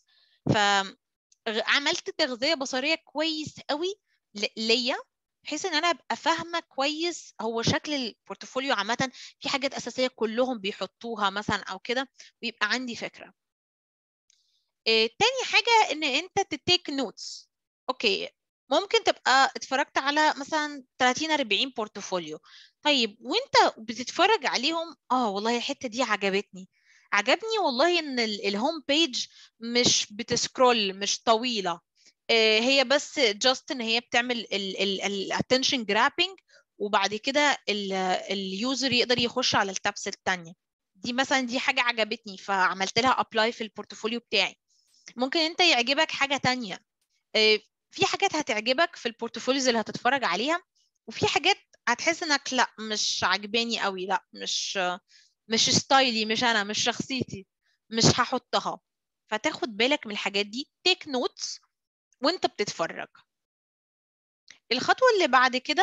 فعملت تغذية بصرية كويس قوي ليا بحيث ان انا ابقى فاهمه كويس هو شكل البورتفوليو عامه في حاجات اساسيه كلهم بيحطوها مثلا او كده ويبقى عندي فكره إيه تاني حاجه ان انت تتيك نوتس اوكي ممكن تبقى اتفرجت على مثلا 30 40 بورتفوليو طيب وانت بتتفرج عليهم اه والله الحته دي عجبتني عجبني والله ان الهوم بيج مش بتسكرول مش طويله هي بس جاست ان هي بتعمل الاتنشن جرابنج وبعد كده اليوزر يقدر يخش على التابس الثانيه دي مثلا دي حاجه عجبتني فعملت لها ابلاي في البورتفوليو بتاعي ممكن انت يعجبك حاجه تانية في حاجات هتعجبك في البورتفوليوز اللي هتتفرج عليها وفي حاجات هتحس انك لا مش عجباني قوي لا مش مش ستايلي مش انا مش شخصيتي مش هحطها فتاخد بالك من الحاجات دي تيك نوتس وانت بتتفرج الخطوه اللي بعد كده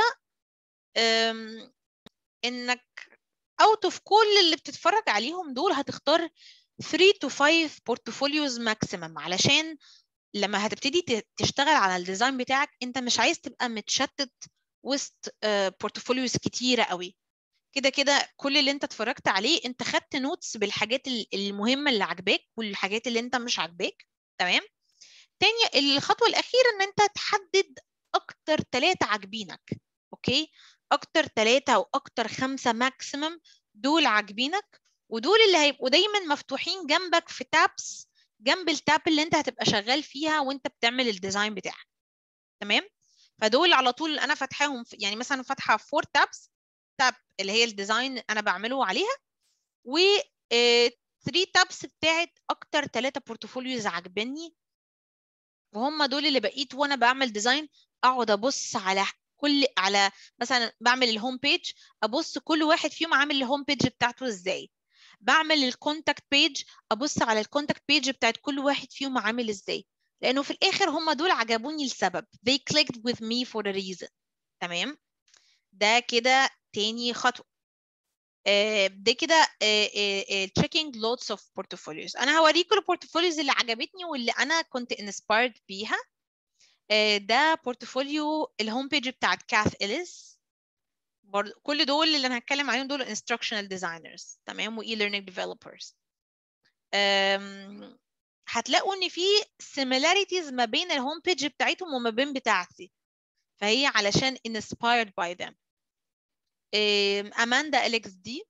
انك اوت اوف كل اللي بتتفرج عليهم دول هتختار 3 to 5 بورتفوليوز ماكسيمم علشان لما هتبتدي تشتغل على الديزاين بتاعك انت مش عايز تبقى متشتت وسط بورتفوليوز كتيره قوي كده كده كل اللي انت اتفرجت عليه انت خدت نوتس بالحاجات المهمه اللي عجباك والحاجات اللي انت مش عاجباك تمام تاني الخطوه الاخيره ان انت تحدد اكتر ثلاثه عاجبينك اوكي اكتر ثلاثه او اكتر خمسه ماكسيمم دول عاجبينك ودول اللي هيبقوا دايما مفتوحين جنبك في تابس جنب التاب اللي انت هتبقى شغال فيها وانت بتعمل الديزاين بتاعك تمام فدول على طول انا فاتحاهم يعني مثلا فاتحه فور تابس تاب اللي هي الديزاين انا بعمله عليها و 3 تابس بتاعت اكتر ثلاثه بورتفوليوز عاجبني وهم دول اللي بقيت وانا بعمل ديزاين اقعد ابص على كل على مثلا بعمل الهوم بيج ابص كل واحد فيهم عامل الهوم بيج بتاعته ازاي بعمل الكونتاكت بيج ابص على الكونتاكت بيج بتاعت كل واحد فيهم عامل ازاي لانه في الاخر هم دول عجبوني لسبب they clicked with me for a reason تمام ده كده تاني خطوه ده كده checking lots of portfolios انا هوريكم البورتفوليوز اللي عجبتني واللي انا كنت inspired بيها ده بورتفوليو الهوم بيج بتاعت كاث إليس كل دول اللي انا هتكلم عليهم دول instructional designers تمام و e-learning developers هتلاقوا ان في similarities ما بين الهوم بيج بتاعتهم وما بين بتاعتي فهي علشان inspired by them اماندا اليكس دي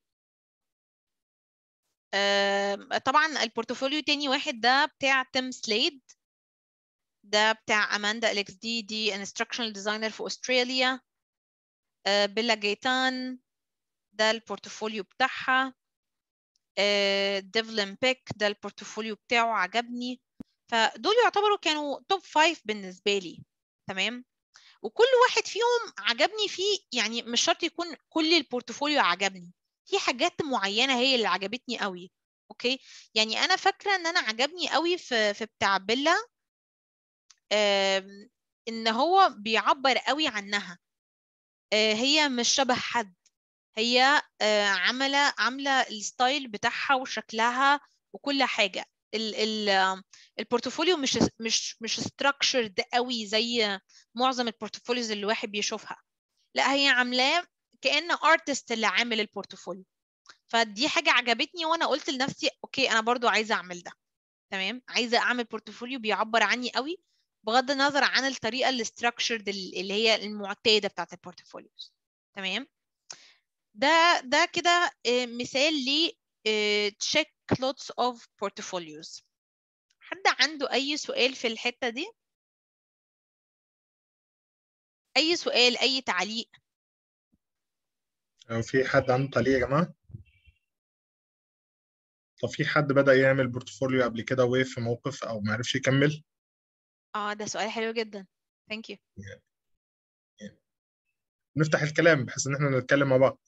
طبعا البورتفوليو تاني واحد ده بتاع تيم سليد ده بتاع اماندا اليكس دي دي انستراكشنال ديزاينر في استراليا بيلا جيتان ده البورتفوليو بتاعها ديفلين بيك ده البورتفوليو بتاعه عجبني فدول يعتبروا كانوا توب فايف بالنسبه لي تمام وكل واحد فيهم عجبني فيه يعني مش شرط يكون كل البورتفوليو عجبني في حاجات معينه هي اللي عجبتني قوي اوكي يعني انا فاكره ان انا عجبني قوي في في بتاع بيلا ان هو بيعبر قوي عنها هي مش شبه حد هي عامله عامله الستايل بتاعها وشكلها وكل حاجه ال ال البورتفوليو مش مش مش ستراكشرد قوي زي معظم البورتفوليوز اللي الواحد بيشوفها لا هي عاملاه كان ارتست اللي عامل البورتفوليو فدي حاجه عجبتني وانا قلت لنفسي اوكي انا برضو عايزه اعمل ده تمام عايزه اعمل بورتفوليو بيعبر عني قوي بغض النظر عن الطريقه الاستراكشرد اللي هي المعتاده بتاعت البورتفوليوز تمام ده ده كده مثال ل check lots of portfolios حد عنده اي سؤال في الحته دي اي سؤال اي تعليق لو في حد عنده تعليق يا جماعه طب في حد بدأ يعمل بورتفوليو قبل كده وقف في موقف او ما عرفش يكمل اه ده سؤال حلو جدا ثانك يو نفتح الكلام بحيث ان احنا نتكلم مع بعض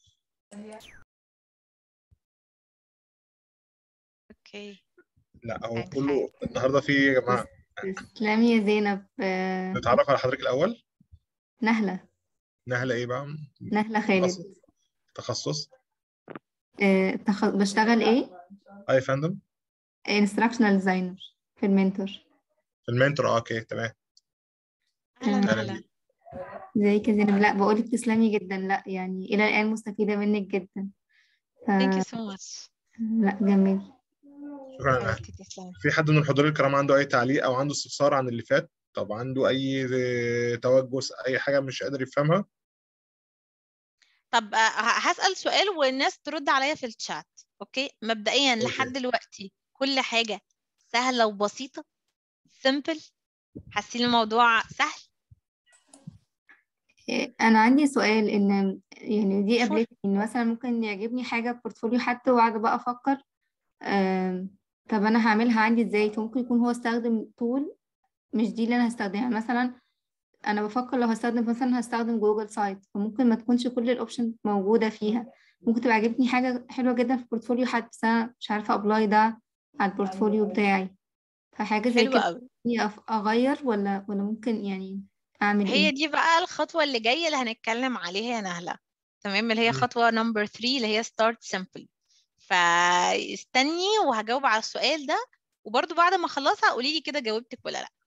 اوكي لا هو يعني كله النهارده في إيه يا جماعه تسلمي يا زينب آه، نتعرف على حضرتك الاول نهلة نهله ايه بقى نهلة خالد تخصص آه، تخ... بشتغل ايه اي فندم instructional designer في المنتور في المنتور اه اوكي تمام اهلا أهلا اهلا ازيك يا زينب لا بقولك تسلمي جدا لا يعني الى الان مستفيدة منك جدا ف... ثانك يو سو ماتش لا جميل شكرا يا نهله حبيبتي تسلمي في حد من الحضور الكرام عنده اي تعليق او عنده استفسار عن اللي فات طب عنده اي توجس اي حاجه مش قادر يفهمها طب آه، ه- هسأل سؤال والناس ترد عليا في الشات اوكي مبدئيا أوكي. لحد دلوقتي كل حاجة سهلة وبسيطة سيمبل حاسين الموضوع سهل إيه، انا عندي سؤال ان يعني دي Sure. قابلتني ان مثلا ممكن يعجبني حاجة في بورتفوليو حد وقاعدة بقى افكر آم، طب انا هعملها عندي ازاي فممكن يكون هو استخدم طول مش دي اللي انا هستخدمها يعني مثلا انا بفكر لو هستخدم مثلا هستخدم جوجل سايت فممكن ما تكونش كل الاوبشن موجودة فيها ممكن تبقى عجبتني حاجة حلوة جدا في بورتفوليو حد بس انا مش عارفة ابلاي ده على البورتفوليو بتاعي فحاجة زي حلو كده قوي إني أف- اغير ولا ولا ممكن يعني اعمل هي ايه دي بقى الخطوة اللي جاية اللي هنتكلم عليها يا نهلة تمام اللي هي مم. خطوة نمبر 3 اللي هي start simple فاستني وهجاوب على السؤال ده وبرضو بعد ما اخلصها قولي لي كده جاوبتك ولا لا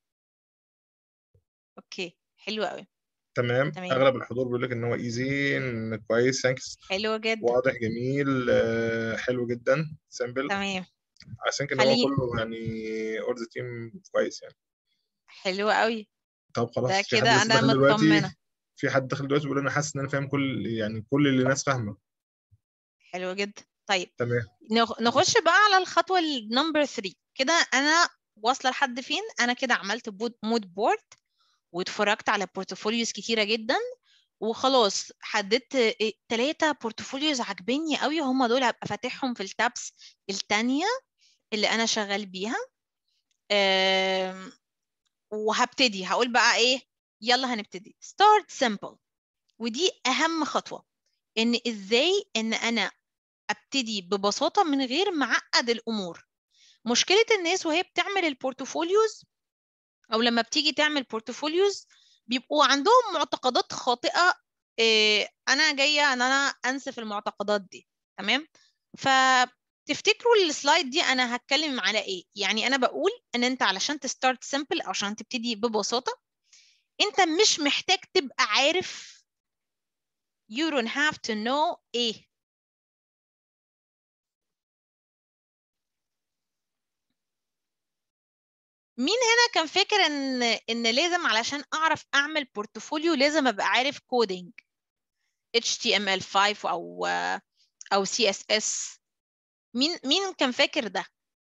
اوكي حلو قوي تمام تمام. اغلب الحضور بيقول لك ان هو ايزي ان كويس ثانكس حلو جدا واضح جميل آه، حلو جدا سامبل تمام عشان كده هو خليني- كله يعني اول ذا تيم كويس يعني حلو قوي طب خلاص ده في حد كده لسه انا داخل دلوقتي مطمنة في حد داخل دلوقتي بيقول انا حاسس ان انا فاهم كل يعني كل اللي الناس فاهمه حلو جدا طيب تمام نخ- نخش بقى على الخطوة النمبر 3 كده أنا واصلة لحد فين أنا كده عملت بود مود بورد واتفرجت على بورتفوليوز كتيرة جدا وخلاص حددت ثلاثة بورتفوليوز عاجبني قوي هم دول هبقى فاتحهم في التابس التانية اللي أنا شغال بيها أم، وهبتدي هقول بقى إيه يلا هنبتدي start simple ودي أهم خطوة إن إزاي إن أنا ابتدي ببساطه من غير ما اعقد الامور مشكله الناس وهي بتعمل البورتفوليوز او لما بتيجي تعمل بورتفوليوز بيبقوا عندهم معتقدات خاطئه إيه انا جايه ان انا انسف المعتقدات دي تمام فتفتكروا السلايد دي انا هتكلم على ايه يعني انا بقول ان انت علشان تستارت سيمبل عشان تبتدي ببساطه انت مش محتاج تبقى عارف you don't have to know ايه مين هنا كان فاكر ان ان لازم علشان اعرف اعمل بورتفوليو لازم ابقى عارف كودينج HTML5 او او CSS مين مين كان فاكر ده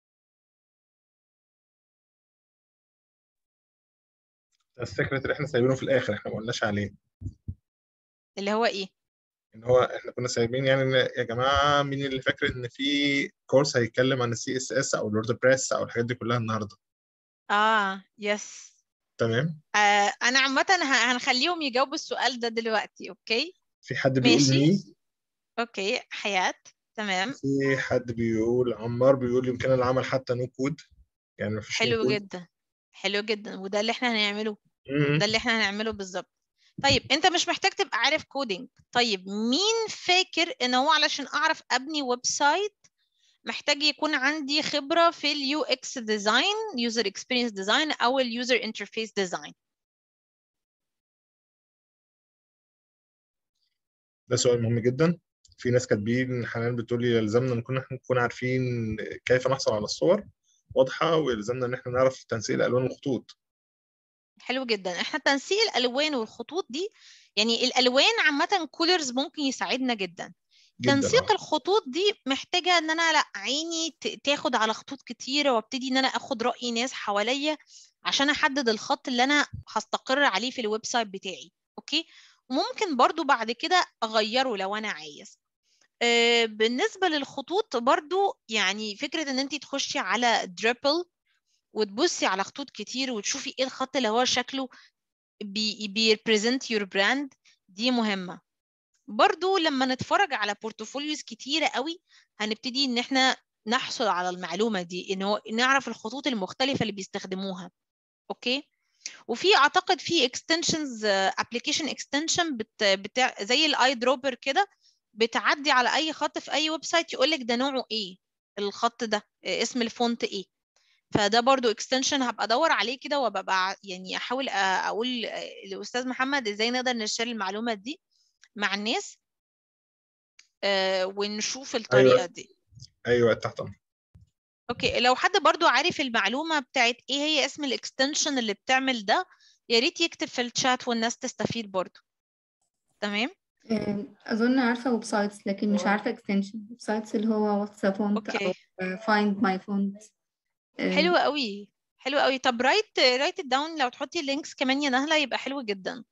ده السكرت اللي احنا سايبينه في الاخر احنا ما قلناش عليه اللي هو ايه ان هو احنا كنا سايبين يعني إن يا جماعه مين اللي فاكر ان في كورس هيتكلم عن السي اس اس او الوردبريس او الحاجات دي كلها النهارده اه يس تمام آه انا عامه ه- هنخليهم يجاوبوا السؤال ده دلوقتي اوكي في حد بيقول ماشي. مي اوكي حياة تمام في حد بيقول عمار بيقول يمكن العمل حتى نو كود يعني مفيش no حلو code. جدا حلو جدا وده اللي احنا هنعمله مم. ده اللي احنا هنعمله بالظبط طيب انت مش محتاج تبقى عارف كودينج طيب مين فاكر ان هو علشان اعرف ابني ويب سايت محتاج يكون عندي خبرة في اليو اكس ديزاين يوزر اكسبيرينس ديزاين او اليوزر انترفيس ديزاين ده سؤال مهم جدا في ناس كاتبين حنان بتقول لي يلزمنا نكون احنا نكون عارفين كيف نحصل على الصور واضحه ويلزمنا ان احنا نعرف تنسيق الالوان والخطوط حلو جدا احنا تنسيق الالوان والخطوط دي يعني الالوان عامه كولرز ممكن يساعدنا جدا جدا تنسيق آه. الخطوط دي محتاجه ان انا لا عيني ت- تاخد على خطوط كتيره وابتدي ان انا اخد راي ناس حواليا عشان احدد الخط اللي انا هستقر عليه في الويب سايت بتاعي اوكي وممكن برضو بعد كده اغيره لو انا عايز آه، بالنسبه للخطوط برضو يعني فكره ان انت تخشي على دريبل وتبصي على خطوط كتير وتشوفي ايه الخط اللي هو شكله بي بيريبريزنت يور براند دي مهمه برضو لما نتفرج على بورتفوليوز كتيره قوي هنبتدي ان احنا نحصل على المعلومه دي ان هو نعرف الخطوط المختلفه اللي بيستخدموها اوكي وفي اعتقد في اكستنشنز ابلكيشن اكستنشن بتاع زي الاي دروبر كده بتعدي على اي خط في اي ويب سايت يقول لك ده نوعه ايه الخط ده آه، اسم الفونت ايه فده برضو اكستنشن هبقى ادور عليه كده وابقى يعني احاول أ- اقول آه، لاستاذ محمد ازاي نقدر نشير المعلومات دي مع الناس آه، ونشوف الطريقه أيوة. دي ايوه تحت امر اوكي لو حد برضو عارف المعلومه بتاعت ايه هي اسم الاكستنشن اللي بتعمل ده يا ريت يكتب في الشات والناس تستفيد برضو تمام آم، أظن عارفة ويب سايتس لكن مش عارفة اكستنشن ويب سايتس اللي هو واتساب فونت أو اوكي فايند ماي فونت حلو قوي حلو قوي طب رايت رايت داون لو تحطي اللينكس كمان يا نهلة يبقى حلو جدا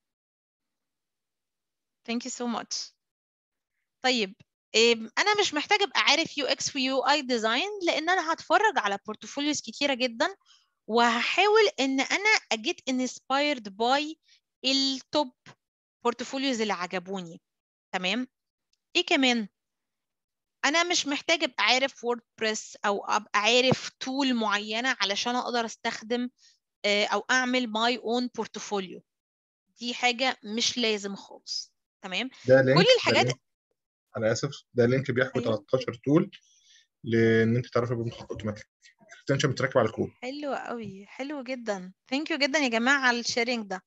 thank you so much طيب إم، انا مش محتاجه ابقى عارف يو اكس ويو اي ديزاين لان انا هتفرج على بورتفوليوز كتيره جدا وهحاول ان انا اجيت انسبايرد باي التوب بورتفوليوز اللي عجبوني تمام ايه كمان انا مش محتاجه ابقى عارف ووردبريس او ابقى عارف تول معينه علشان اقدر استخدم آه، او اعمل ماي اون بورتفوليو دي حاجه مش لازم خالص تمام ده لينك كل ده الحاجات لينك انا اسف ده لينك بيحوي أيوة. 13 تول لان انت تعرفي بالمخطط اوتوماتيك اكستنشن بتركب على الكود حلو قوي حلو جدا ثانك يو جدا يا جماعه على الشيرنج ده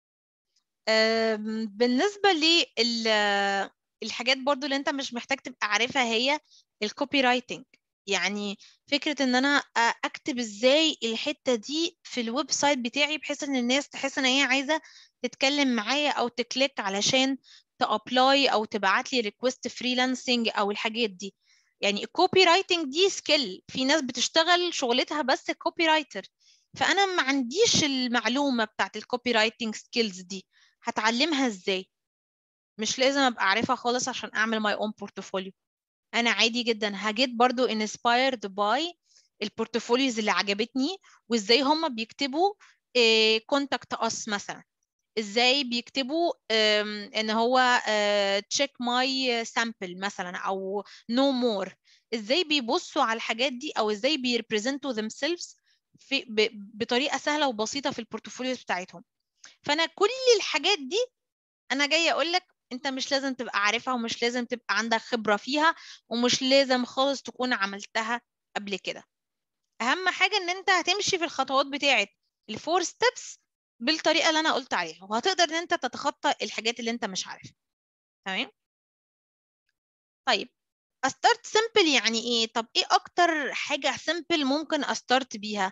أم، بالنسبه لل الحاجات برضو اللي انت مش محتاج تبقى عارفها هي الكوبي رايتنج يعني فكره ان انا أ- اكتب ازاي الحته دي في الويب سايت بتاعي بحيث ان الناس تحس ان هي عايزه تتكلم معايا او تكليك علشان تابلاي او تبعت لي ريكوست فريلانسنج او الحاجات دي يعني الكوبي رايتنج دي سكيل في ناس بتشتغل شغلتها بس كوبي رايتر فانا ما عنديش المعلومه بتاعت الكوبي رايتنج سكيلز دي هتعلمها ازاي مش لازم ابقى عارفها خالص عشان اعمل ماي اون بورتفوليو انا عادي جدا هجيت برضو inspired by البورتفوليوز اللي عجبتني وازاي هم بيكتبوا كونتاكت اس مثلا ازاي بيكتبوا آم، ان هو تشيك ماي سامبل مثلا او نو no مور ازاي بيبصوا على الحاجات دي او ازاي بيريبريزنتوا themselves في ب- بطريقه سهله وبسيطه في البورتفوليوز بتاعتهم فانا كل الحاجات دي انا جايه اقول لك انت مش لازم تبقى عارفها ومش لازم تبقى عندك خبره فيها ومش لازم خالص تكون عملتها قبل كده اهم حاجه ان انت هتمشي في الخطوات بتاعه الفور ستيبس بالطريقه اللي انا قلت عليها وهتقدر ان انت تتخطى الحاجات اللي انت مش عارفها تمام طيب استارت سيمبل يعني ايه طب ايه اكتر حاجه سيمبل ممكن استارت بيها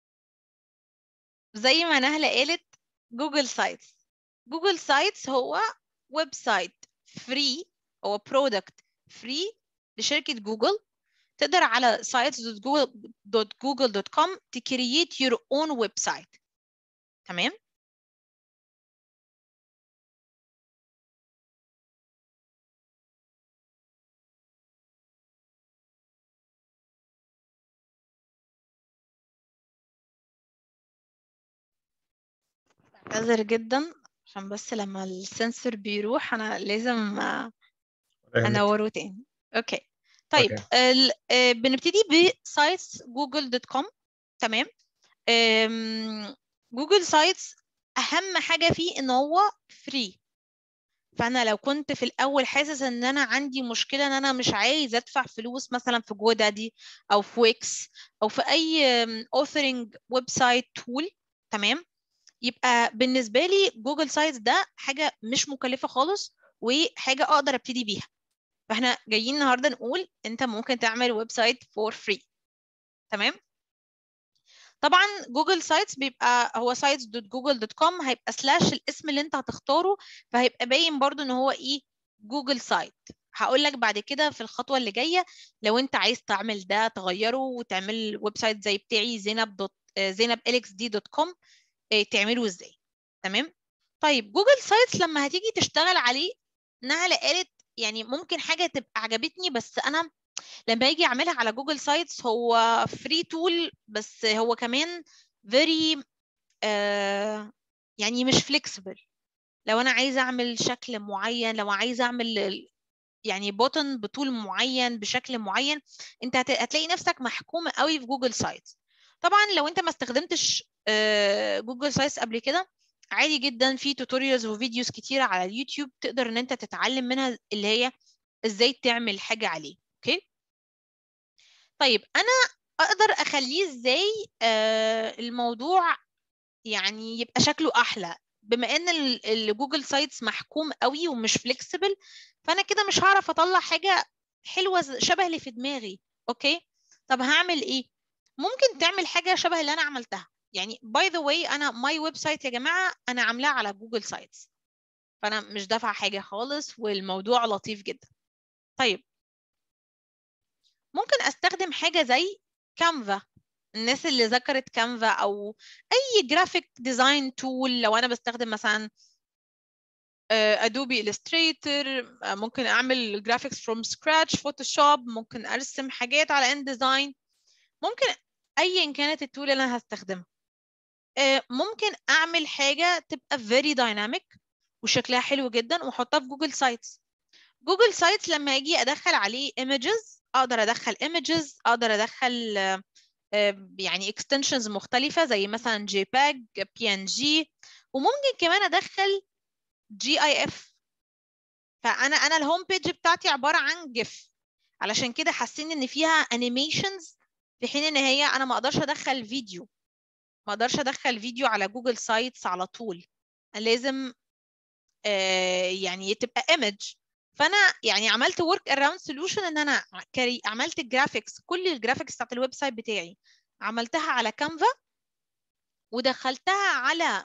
زي ما نهله قالت جوجل سايتس جوجل سايتس هو ويب سايت فري هو برودكت فري لشركه جوجل تقدر على sites.google.com تكريت your own website تمام بعتذر جدا عشان بس لما السنسور بيروح انا لازم آه، انوره تاني اوكي طيب أوكي. ال- آه، بنبتدي بسايتس جوجل دوت كوم تمام أم، جوجل سايتس اهم حاجه فيه ان هو فري فانا لو كنت في الاول حاسس ان انا عندي مشكله ان انا مش عايز ادفع فلوس مثلا في جو دادي او في ويكس او في اي اوثرنج ويب سايت تول تمام يبقى بالنسبه لي جوجل سايتس ده حاجه مش مكلفه خالص وحاجه اقدر ابتدي بيها فاحنا جايين النهارده نقول انت ممكن تعمل ويب سايت فور فري تمام طبعا جوجل سايتس بيبقى هو sites.google.com هيبقى سلاش الاسم اللي انت هتختاره فهيبقى باين برضو ان هو ايه جوجل سايت هقول لك بعد كده في الخطوه اللي جايه لو انت عايز تعمل ده تغيره وتعمل ويب سايت زي بتاعي زينب دوت زينب اليكس دي دوت كوم تعمله ازاي تمام طيب جوجل سايتس لما هتيجي تشتغل عليه نهله قالت يعني ممكن حاجه تبقى عجبتني بس انا لما يجي اعملها على جوجل سايتس هو فري تول بس هو كمان very آه يعني مش flexible لو انا عايزه اعمل شكل معين لو عايزه اعمل يعني بوتن بطول معين بشكل معين انت هتلاقي نفسك محكوم قوي في جوجل سايتس طبعا لو انت ما استخدمتش آه جوجل سايتس قبل كده عادي جدا في توتوريالز وفيديوز كتيره على اليوتيوب تقدر ان انت تتعلم منها اللي هي ازاي تعمل حاجه عليه اوكي طيب انا اقدر اخليه ازاي آه الموضوع يعني يبقى شكله احلى بما ان الجوجل سايتس محكوم قوي ومش فليكسبل فانا كده مش هعرف اطلع حاجه حلوه شبه اللي في دماغي اوكي طب هعمل ايه ممكن تعمل حاجه شبه اللي انا عملتها يعني باي ذا واي انا ماي ويب سايت يا جماعه انا عاملاه على جوجل سايتس فانا مش دافعه حاجه خالص والموضوع لطيف جدا طيب ممكن استخدم حاجه زي كانفا الناس اللي ذكرت كانفا او اي جرافيك ديزاين تول لو انا بستخدم مثلا ادوبي illustrator ممكن اعمل جرافيكس فروم سكراتش فوتوشوب ممكن ارسم حاجات على ان ديزاين ممكن ايا كانت التول اللي انا هستخدمها ممكن اعمل حاجه تبقى very dynamic وشكلها حلو جدا واحطها في جوجل سايتس جوجل سايتس لما اجي ادخل عليه images اقدر ادخل images اقدر ادخل يعني extensions مختلفة زي مثلا JPEG PNG وممكن كمان ادخل GIF فانا انا الهوم بيج بتاعتي عبارة عن GIF علشان كده حاسين ان فيها animations في حين ان هي انا ما اقدرش ادخل فيديو ما اقدرش ادخل فيديو على جوجل سايتس على طول لازم آه يعني تبقى image فانا يعني عملت ورك اراوند سوليوشن ان انا عملت الجرافيكس كل الجرافيكس بتاعت الويب سايت بتاعي عملتها على كانفا ودخلتها على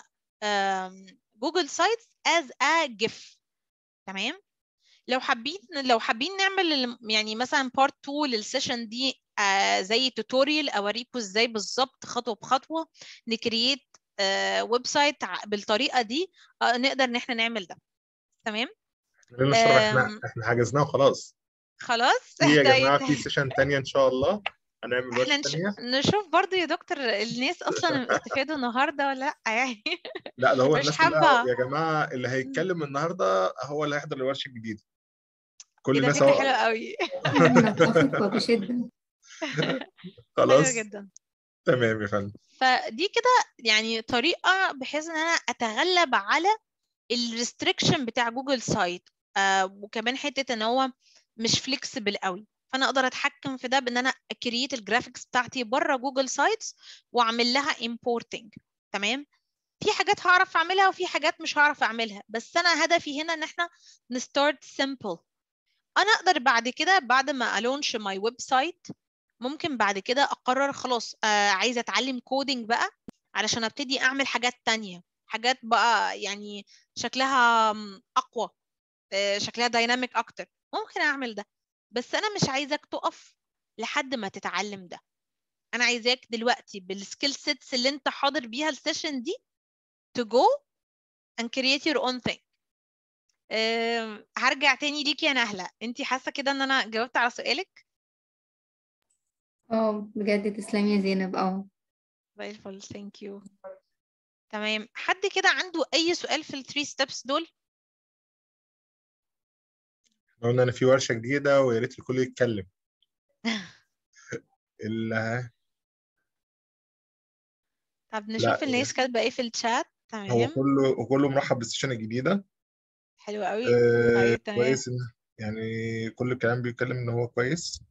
جوجل سايتس از ا جيف تمام لو حابين لو حابين نعمل يعني مثلا بارت 2 للسيشن دي آه زي توتوريال اوريكم ازاي بالظبط خطوه بخطوه نكرييت آه ويب سايت بالطريقه دي آه نقدر ان احنا نعمل ده تمام نشرب احنا احنا حجزناه وخلاص خلاص في يا جماعه في سيشن ثانيه ان شاء الله هنعمل احنا ورشه ثانيه نشوف برضو يا دكتور الناس اصلا استفادوا النهارده ولا لا يعني لا ده هو مش الناس كلها حابة. يا جماعه اللي هيتكلم النهارده هو اللي هيحضر الورشه الجديده كل كده الناس فكره اهو حلوه قوي نتفق وبشدة خلاص حلوه جدا تمام يا فندم فدي كده يعني طريقه بحيث ان انا اتغلب على الريستريكشن بتاع جوجل سايت آه وكمان حته ان هو مش فليكسبل قوي فانا اقدر اتحكم في ده بان انا اكريت الجرافيكس بتاعتي بره جوجل سايتس واعمل لها importing تمام في حاجات هعرف اعملها وفي حاجات مش هعرف اعملها بس انا هدفي هنا ان احنا نستارت سيمبل انا اقدر بعد كده بعد ما الونش ماي ويب سايت ممكن بعد كده اقرر خلاص آه عايزه اتعلم كودينج بقى علشان ابتدي اعمل حاجات تانية حاجات بقى يعني شكلها اقوى آه شكلها دايناميك اكتر ممكن اعمل ده بس انا مش عايزاك تقف لحد ما تتعلم ده انا عايزاك دلوقتي بالسكيل سيتس اللي انت حاضر بيها السيشن دي to go and create your own thing أه هرجع تاني ليكي يا نهلة انت حاسة كده ان انا جاوبت على سؤالك اه بجد تسلمي يا زينب اه زي الفل ثانك يو تمام حد كده عنده اي سؤال في الثري ستيبس دول إحنا قلنا ان في ورشه جديده ويا ريت الكل يتكلم ال- طب لا نشوف الناس كاتبة ايه في الشات هو تمام كله كله مرحب بالسيشن الجديده حلو قوي آه، طيب تمام كويس إن يعني كل الكلام بيتكلم ان هو كويس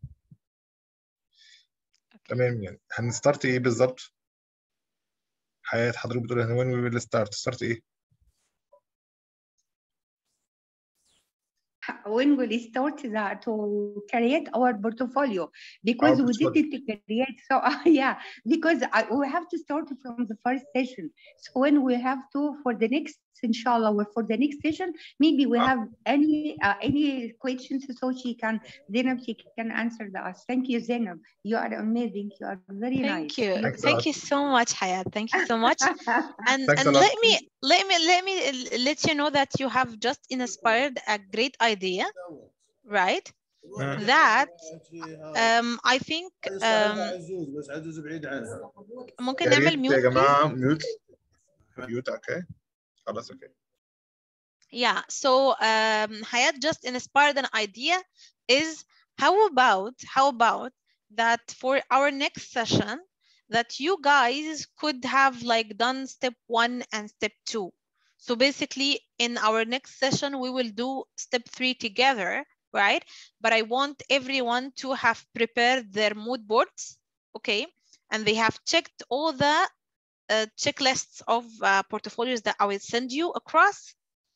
أوكي. تمام يعني هنستارت ايه بالظبط حياة حضرتك بتقول هنا وين وي ويل ستارت ستارت ايه when will we start that to create our portfolio because Our we portfolio. didn't create so yeah because I, we have to start from the first session so when we have to for the next inshallah or for the next session maybe we Ah. have any uh, any questions so she can Zainab she can answer the us thank you Zainab you are amazing you are very Thank nice you. Thanks a Thank lot. you so much, Hayat. Thank you so much. And Thanks a and lot. let me let me let me l- let you know that you have just inspired a great idea, right? Mm. That um I think um بس عزوز بعيد عنها ممكن يا نعمل ريت يا ميوت جماعه ميوت ميوت اوكي خلاص اوكي Yeah, so um, Hayat just inspired an idea is how about how about that for our next session that you guys could have like done step one and step two. So basically in our next session, we will do step three together, right? But I want everyone to have prepared their mood boards, okay? And they have checked all the uh, checklists of uh, portfolios that I will send you across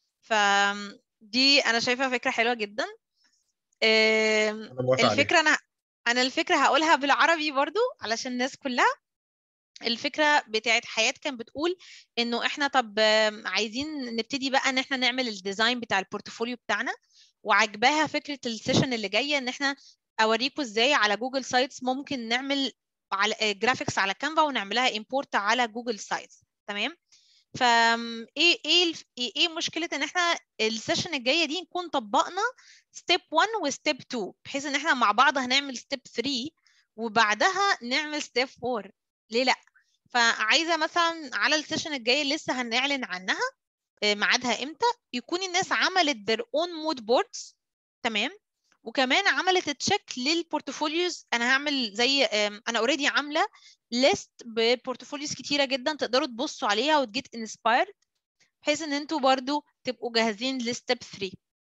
فدي انا شايفها فكره حلوه جدا آم، انا موافق عليها الفكره انا انا الفكره هقولها بالعربي برضو علشان الناس كلها الفكره بتاعت حياه كان بتقول انه احنا طب آم، عايزين نبتدي بقى ان احنا نعمل الديزاين بتاع البورتفوليو بتاعنا وعجباها فكره السيشن اللي جايه ان احنا اوريكم ازاي على جوجل سايتس ممكن نعمل على جرافيكس على كانفا ونعملها امبورت على جوجل سايتس تمام فا ايه ايه الف- ايه إيه مشكله ان احنا السيشن الجايه دي نكون طبقنا ستيب 1 وستيب 2 بحيث ان احنا مع بعض هنعمل ستيب 3 وبعدها نعمل ستيب 4 ليه لا فعايزه مثلا على السيشن الجاي اللي لسه هنعلن عنها آه، ميعادها امتى يكون الناس عملت their own mood boards تمام وكمان عملت تشيك للبورتفوليوز انا هعمل زي آم، انا اوريدي عامله ليست ببورتفوليوز كتيره جدا تقدروا تبصوا عليها وتجيت انسبايرد بحيث ان انتوا برضو تبقوا جاهزين لستيب 3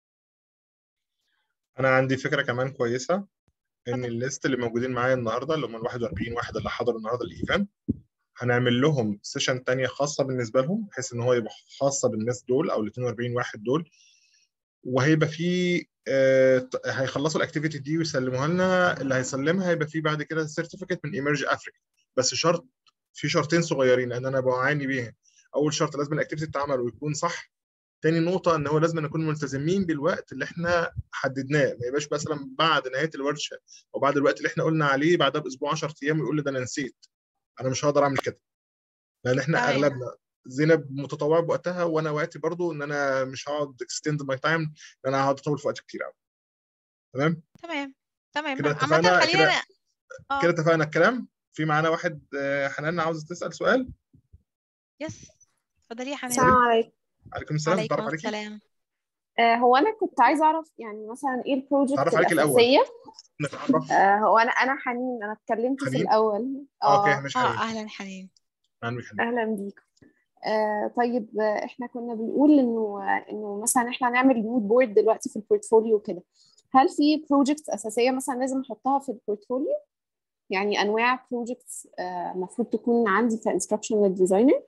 انا عندي فكره كمان كويسه ان اتفضل. الليست اللي موجودين معايا النهارده اللي هم ال 41 واحد اللي حضروا النهارده الايفنت هنعمل لهم سيشن تانية خاصه بالنسبه لهم بحيث ان هو يبقى خاصه بالناس دول او ال 42 واحد دول وهيبقى في آه، ت- هيخلصوا الاكتيفيتي دي ويسلموها لنا اللي هيسلمها هيبقى في بعد كده سيرتيفيكت من ايمرج افريكا بس شرط في شرطين صغيرين ان انا بعاني بيهم اول شرط لازم الاكتيفيتي تتعمل ويكون صح تاني نقطة إن هو لازم نكون ملتزمين بالوقت اللي إحنا حددناه، ما يبقاش مثلا بعد نهاية الورشة أو بعد الوقت اللي إحنا قلنا عليه بعدها بأسبوع 10 أيام ويقول لي ده أنا نسيت. أنا مش هقدر أعمل كده. لأن إحنا تمام. أغلبنا زينب متطوعة بوقتها وأنا وقتي برضو إن أنا مش هقعد اكستند ماي تايم إن أنا هقعد أطول في وقت كتير قوي. تمام؟ تمام تمام كده عامة اتفقنا خلينا كده ن- اه كده اتفقنا الكلام؟ في معانا واحد آه، حنان عاوزة تسأل سؤال؟ يس اتفضلي يا حنان السلام عليكم عليكم السلام عليكم تعرف عليكي؟ السلام آه، هو انا كنت عايزه اعرف يعني مثلا ايه البروجكت تعرف عليك الأول. الاساسيه نتعرف آه، هو انا انا حنين انا اتكلمت في حنين؟ الاول آه، أوكي اه مش اه حنين. اهلا حنين أهلا بك حنين. اهلا بيكم آه طيب آه، احنا كنا بنقول انه آه، انه مثلا احنا هنعمل مود بورد دلوقتي في البورتفوليو وكده هل في بروجكتس اساسيه مثلا لازم احطها في البورتفوليو يعني انواع بروجكتس المفروض تكون عندي كانستراكشنال ديزاينر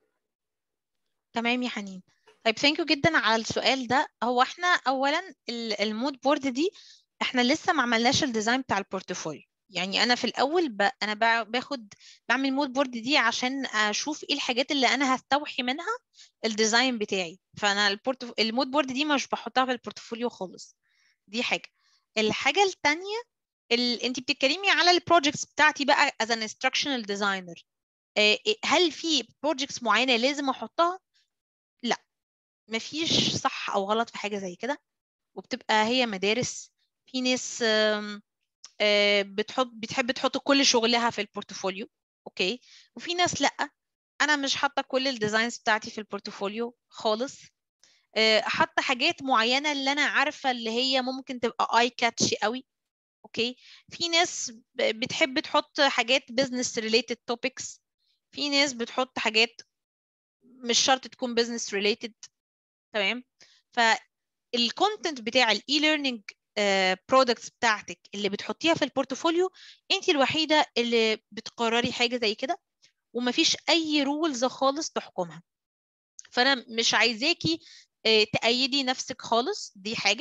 تمام يا حنين طيب ثانك يو جدا على السؤال ده هو احنا اولا ال- المود بورد دي احنا لسه ما عملناش الديزاين بتاع البورتفوليو يعني انا في الاول ب... انا ب... باخد بعمل مود بورد دي عشان اشوف ايه الحاجات اللي انا هستوحي منها الديزاين بتاعي فانا البورت... المود بورد دي مش بحطها في البورتفوليو خالص دي حاجه الحاجه الثانيه ال... انت بتتكلمي على البروجكتس بتاعتي بقى as an instructional designer آه، هل في بروجكتس معينه لازم احطها لا مفيش صح او غلط في حاجه زي كده وبتبقى هي مدارس في ناس آم، آه، بتحط بتحب تحط كل شغلها في البورتفوليو اوكي وفي ناس لا انا مش حاطه كل الديزاينز بتاعتي في البورتفوليو خالص آه، حاطه حاجات معينه اللي انا عارفه اللي هي ممكن تبقى اي كاتشي قوي اوكي في ناس ب- بتحب تحط حاجات بزنس ريليتد توبكس في ناس بتحط حاجات مش شرط تكون بزنس ريليتد تمام فالكونتنت بتاع الاي ليرنينج برودكتس بتاعتك اللي بتحطيها في البورتفوليو انت الوحيده اللي بتقرري حاجه زي كده ومفيش اي رولز خالص تحكمها فانا مش عايزاكي آه، تأيدي نفسك خالص دي حاجه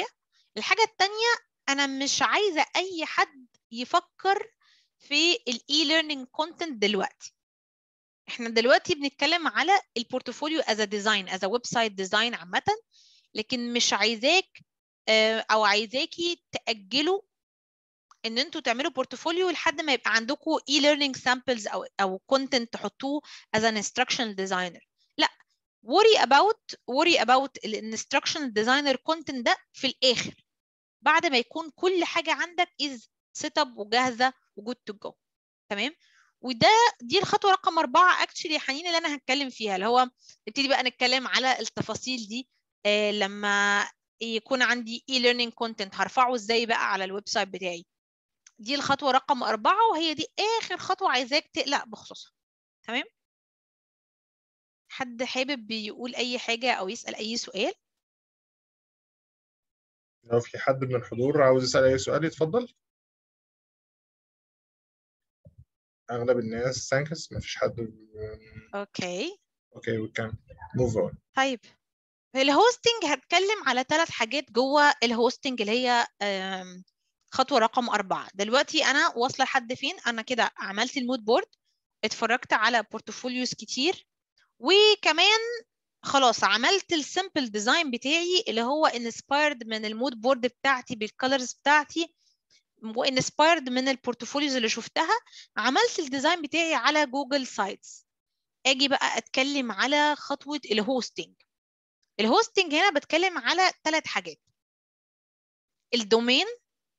الحاجه الثانيه انا مش عايزه اي حد يفكر في الاي ليرنينج كونتنت دلوقتي احنا دلوقتي بنتكلم على البورتفوليو از ديزاين از ويب سايت ديزاين عامه لكن مش عايزاك آه، او عايزاكي تاجلوا ان انتوا تعملوا بورتفوليو لحد ما يبقى عندكم اي ليرنينج سامبلز او او كونتنت تحطوه از ان instructional designer لا worry about worry about الانستراكشنال ديزاينر كونتنت ده في الاخر بعد ما يكون كل حاجه عندك از سيت اب وجاهزه وجود تو جو تمام وده دي الخطوه رقم أربعة اكشلي يا حنين اللي انا هتكلم فيها اللي هو نبتدي بقى نتكلم على التفاصيل دي آه لما يكون عندي اي ليرنينج كونتنت هرفعه ازاي بقى على الويب سايت بتاعي دي الخطوه رقم أربعة وهي دي اخر خطوه عايزاك تقلق بخصوصها تمام حد حابب يقول اي حاجه او يسال اي سؤال لو في حد من الحضور عاوز يسأل أي سؤال يتفضل أغلب الناس سانكس مفيش حد اوكي اوكي we can move on طيب في الهوستنج هتكلم على ثلاث حاجات جوه الهوستنج اللي هي آم، خطوة رقم أربعة دلوقتي أنا واصلة لحد فين أنا كده عملت المود بورد اتفرجت على بورتفوليوز كتير وكمان خلاص عملت السيمبل ديزاين بتاعي اللي هو انسبايرد من المود بورد بتاعتي بالكالرز بتاعتي وانسبايرد من البورتفوليوز اللي شفتها عملت الديزاين بتاعي على جوجل سايتس اجي بقى اتكلم على خطوه الهوستنج الهوستنج هنا بتكلم على ثلاث حاجات الدومين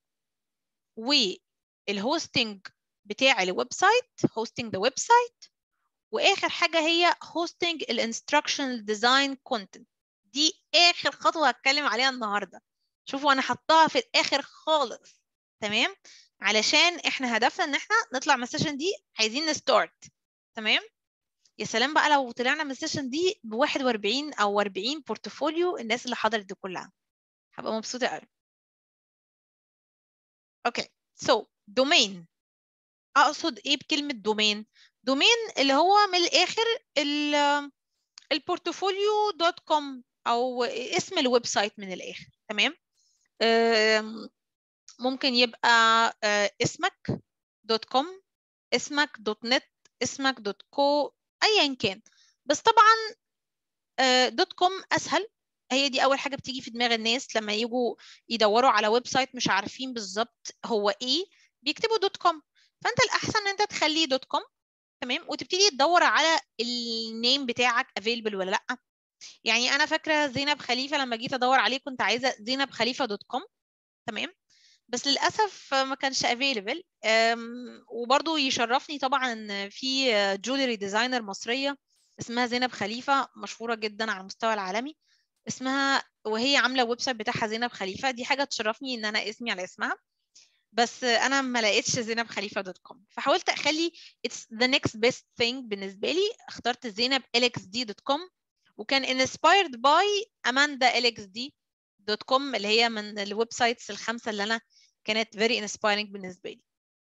والهوستنج بتاع الويب سايت هوستنج ذا ويب سايت واخر حاجه هي هوستنج الانستراكشنال ديزاين كونتنت دي اخر خطوه هتكلم عليها النهارده شوفوا انا حطاها في الاخر خالص تمام علشان احنا هدفنا ان احنا نطلع من السيشن دي عايزين نستارت تمام يا سلام بقى لو طلعنا من السيشن دي ب 41 او 40 بورتفوليو الناس اللي حضرت دي كلها هبقى مبسوطه قوي اوكي سو دومين اقصد ايه بكلمه دومين دومين اللي هو من الاخر البورتفوليو دوت كوم او اسم الويب سايت من الاخر تمام أم، ممكن يبقى آه، اسمك دوت كوم اسمك دوت نت اسمك دوت كو ايا كان بس طبعا آه، دوت كوم اسهل هي دي اول حاجه بتيجي في دماغ الناس لما يجوا يدوروا على ويب سايت مش عارفين بالظبط هو ايه بيكتبوا دوت كوم فانت الاحسن ان انت تخليه دوت كوم تمام وتبتدي تدور على النيم بتاعك افيلبل ولا لا يعني انا فاكره زينب خليفه لما جيت ادور عليه كنت عايزه زينب خليفه دوت كوم تمام بس للاسف ما كانش افيلبل وبرضو يشرفني طبعا ان في جولري ديزاينر مصريه اسمها زينب خليفه مشهوره جدا على المستوى العالمي اسمها وهي عامله ويب سايت بتاعها زينب خليفه دي حاجه تشرفني ان انا اسمي على اسمها بس انا ما لقيتش زينب خليفه دوت كوم فحاولت اخلي اتس ذا نيكست بيست ثينج بالنسبه لي اخترت زينب اليكس دي دوت كوم وكان انسبايرد باي اماندا اليكس دي دوت كوم اللي هي من الويب سايتس الخمسه اللي انا كانت very inspiring بالنسبه لي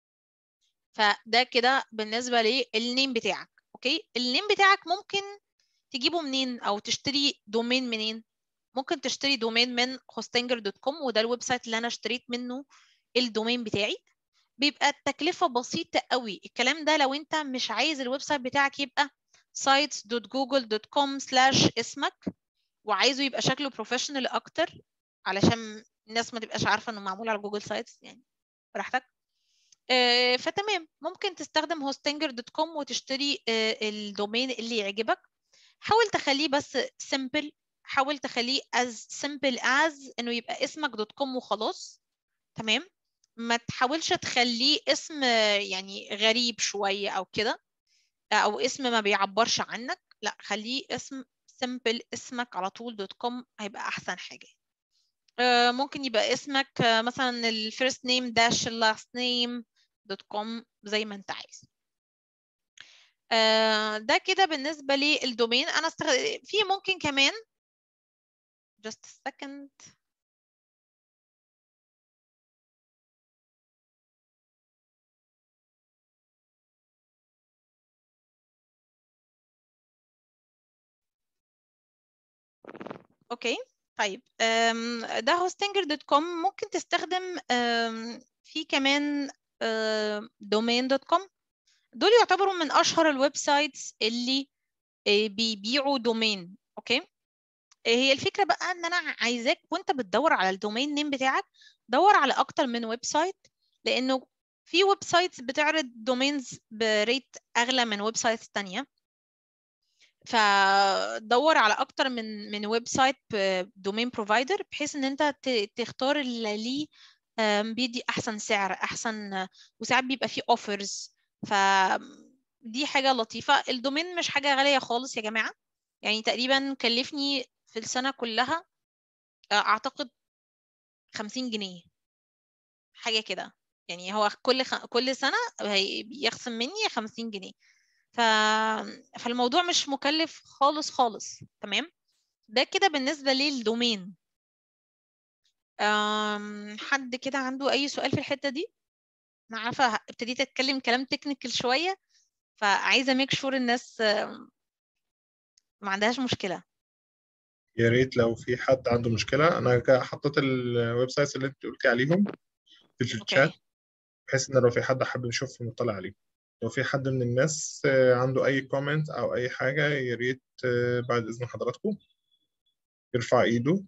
فده كده بالنسبه للنيم بتاعك اوكي النيم بتاعك ممكن تجيبه منين او تشتري دومين منين ممكن تشتري دومين من hostinger دوت كوم وده الويب سايت اللي انا اشتريت منه الدومين بتاعي بيبقى التكلفة بسيطة قوي الكلام ده لو انت مش عايز الويب سايت بتاعك يبقى sites.google.com slash اسمك وعايزه يبقى شكله بروفيشنال اكتر علشان الناس ما تبقاش عارفة انه معمول على جوجل سايتس يعني براحتك آه، فتمام ممكن تستخدم hostinger.com وتشتري آه، الدومين اللي يعجبك حاول تخليه بس simple حاول تخليه as simple as انه يبقى اسمك دوت كوم وخلاص تمام ما تحاولش تخليه اسم آه، يعني غريب شوية او كده او اسم ما بيعبرش عنك لا خليه اسم simple اسمك على طول دوت كوم هيبقى احسن حاجة آه، ممكن يبقى اسمك آه، مثلا الفيرست نيم داش اللاست نيم دوت كوم زي ما انت عايز آه، ده كده بالنسبة للدومين انا استخد... في ممكن كمان just a second اوكي طيب أم، ده هوستنجر دوت كوم ممكن تستخدم أم، في كمان دومين دوت كوم دول يعتبروا من اشهر الويب سايتس اللي آه، بيبيعوا دومين اوكي آه، هي الفكره بقى ان انا عايزاك وانت بتدور على الدومين نيم بتاعك دور على اكتر من ويب سايت لانه في ويب سايتس بتعرض دومينز بريت اغلى من ويب سايتس تانية فدور على اكتر من من ويب سايت دومين بروفايدر بحيث ان انت ت- تختار اللي ليه آم، بيدي احسن سعر احسن وساعات بيبقى فيه اوفرز ف دي حاجه لطيفه الدومين مش حاجه غاليه خالص يا جماعه يعني تقريبا كلفني في السنه كلها آه، اعتقد 50 جنيه حاجه كده يعني هو كل خ... كل سنه هي- بيخصم مني 50 جنيه ف... فالموضوع مش مكلف خالص خالص تمام ده كده بالنسبه للدومين أم... حد كده عنده اي سؤال في الحته دي انا عارفه ابتديت اتكلم كلام تكنيكال شويه فعايزه ميك شور الناس آم، ما عندهاش مشكله يا ريت لو في حد عنده مشكلة أنا كا- حطيت الويب سايتس اللي أنت قلتي عليهم في الشات اوكي بحيث إن لو في حد حابب يشوف مطلع عليه لو في حد من الناس آه، عنده أي كومنت أو أي حاجة يا ريت آه، بعد إذن حضراتكم يرفع إيده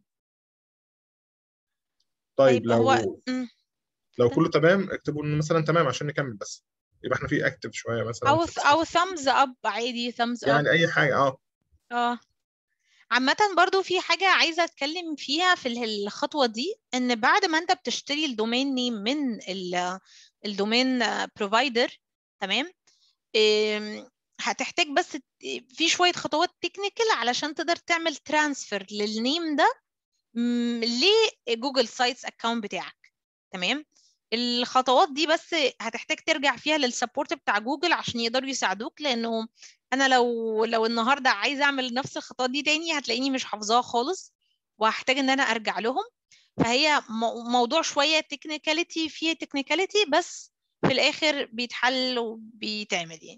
طيب طيب هو لو مم. لو كله تمام اكتبوا إنه مثلا تمام عشان نكمل بس يبقى إحنا في أكتف شوية مثلا او في او thumbs up عادي thumbs up يعني أي حاجة أه اه عامة برضو في حاجة عايزة أتكلم فيها في ال- الخطوة دي إن بعد ما أنت بتشتري الدومين نيم من ال- الدومين بروفايدر تمام إم، هتحتاج بس ت- في شوية خطوات تكنيكال علشان تقدر تعمل ترانسفير للنيم ده م، لجوجل سايتس اكونت بتاعك تمام الخطوات دي بس هتحتاج ترجع فيها للسبورت بتاع جوجل عشان يقدروا يساعدوك لانه انا لو لو النهارده عايزه اعمل نفس الخطوات دي تاني هتلاقيني مش حافظاها خالص وهحتاج ان انا ارجع لهم فهي مو- موضوع شويه تكنيكاليتي فيه تكنيكاليتي بس في الاخر بيتحل وبيتعمل يعني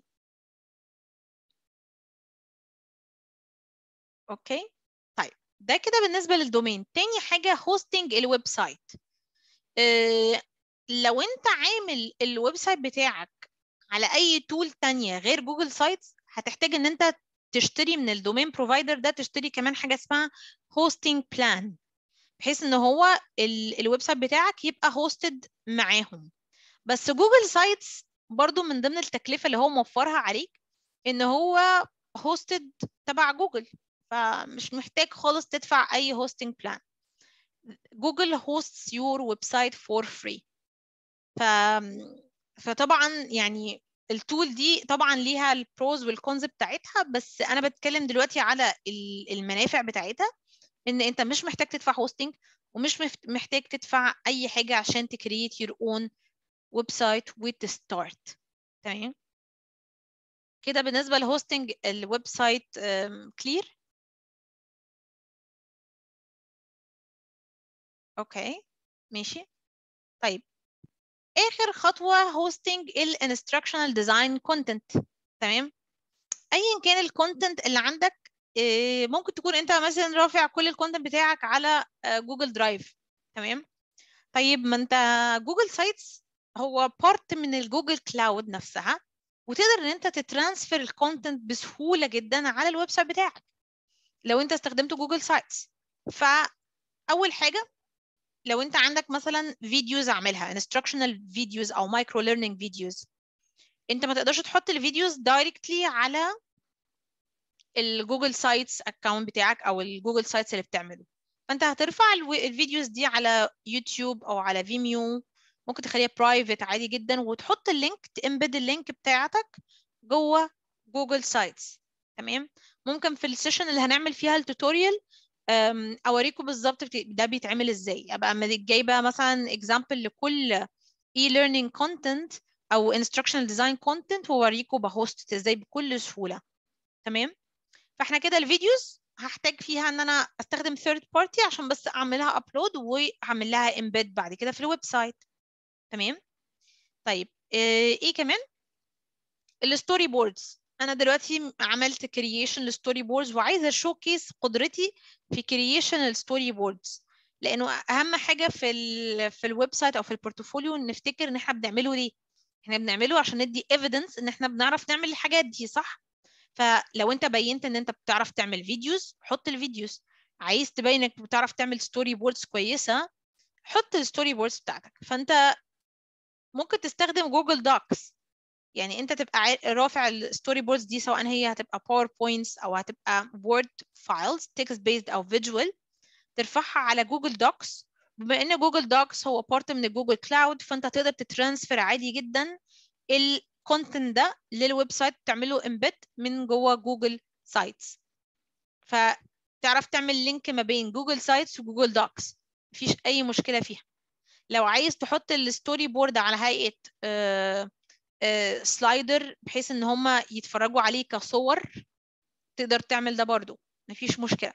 اوكي طيب ده كده بالنسبه للدومين تاني حاجه هوستنج الويب سايت آه، لو انت عامل الويب سايت بتاعك على اي تول تانية غير جوجل سايتس هتحتاج ان انت تشتري من الدومين بروفايدر ده تشتري كمان حاجه اسمها هوستنج بلان بحيث ان هو ال- الويب سايت بتاعك يبقى هوستد معاهم بس جوجل سايتس برضو من ضمن التكلفه اللي هو موفرها عليك ان هو هوستد تبع جوجل فمش محتاج خالص تدفع اي هوستنج بلان جوجل hosts your website for free ف... فطبعا يعني التول دي طبعا ليها البروز والكونز بتاعتها بس انا بتكلم دلوقتي على ال- المنافع بتاعتها ان انت مش محتاج تدفع هوستنج ومش مف- محتاج تدفع اي حاجه عشان تكريت يور اون ويب سايت وتستارت تمام كده بالنسبه لهوستنج الويب سايت كلير اوكي ماشي طيب اخر خطوه هوستنج الانستراكشنال ديزاين كونتنت تمام ايا كان الكونتنت اللي عندك إيه، ممكن تكون انت مثلا رافع كل الكونتنت بتاعك على جوجل درايف تمام طيب ما انت جوجل سايتس هو بارت من الجوجل كلاود نفسها وتقدر ان انت تترانسفير الكونتنت بسهوله جدا على الويب سايت بتاعك لو انت استخدمت جوجل سايتس فاول حاجه لو انت عندك مثلا فيديوز اعملها instructional فيديوز او مايكرو ليرنينج فيديوز انت ما تقدرش تحط الفيديوز دايركتلي على الجوجل سايتس اكونت بتاعك او الجوجل سايتس اللي بتعمله فانت هترفع الو- الفيديوز دي على يوتيوب او على فيميو ممكن تخليها برايفت عادي جدا وتحط اللينك تمبد اللينك بتاعتك جوه جوجل سايتس تمام ممكن في السيشن اللي هنعمل فيها التوتوريال أم، اوريكم بالظبط بت- ده بيتعمل ازاي ابقى أما جايبه مثلا اكزامبل لكل اي ليرنينج كونتنت او instructional design content واوريكم بهوست ازاي بكل سهوله تمام فاحنا كده الفيديوز هحتاج فيها ان انا استخدم third party عشان بس اعملها ابلود واعمل لها embed بعد كده في الويب سايت تمام طيب آه، ايه كمان الستوري بوردز انا دلوقتي عملت كرييشن لستوري بوردز وعايزه اشوكيس قدرتي في كرييشن الستوري بوردز لانه اهم حاجه في ال في الويب سايت او في البورتفوليو نفتكر ان احنا بنعمله ليه احنا بنعمله عشان ندي ايفيدنس ان احنا بنعرف نعمل الحاجات دي صح فلو انت بينت ان انت بتعرف تعمل فيديوز حط الفيديوز عايز تبين انك بتعرف تعمل ستوري بوردز كويسه حط الستوري بوردز بتاعتك فانت ممكن تستخدم جوجل دوكس يعني انت تبقى عا- رافع الستوري بوردز دي سواء هي هتبقى باوربوينتس او هتبقى وورد فايلز تكست بيزد او فيجوال ترفعها على جوجل دوكس بما ان جوجل دوكس هو بارت من الجوجل كلاود فانت تقدر تترانسفير عادي جدا الكونتنت ده للويب سايت تعمله امبيد من جوه جوجل سايتس فتعرف تعمل لينك ما بين جوجل سايتس وجوجل دوكس مفيش اي مشكله فيها لو عايز تحط الستوري بورد على هيئه آه، آه، سلايدر بحيث ان هم يتفرجوا عليه كصور تقدر تعمل ده برضو مفيش مشكله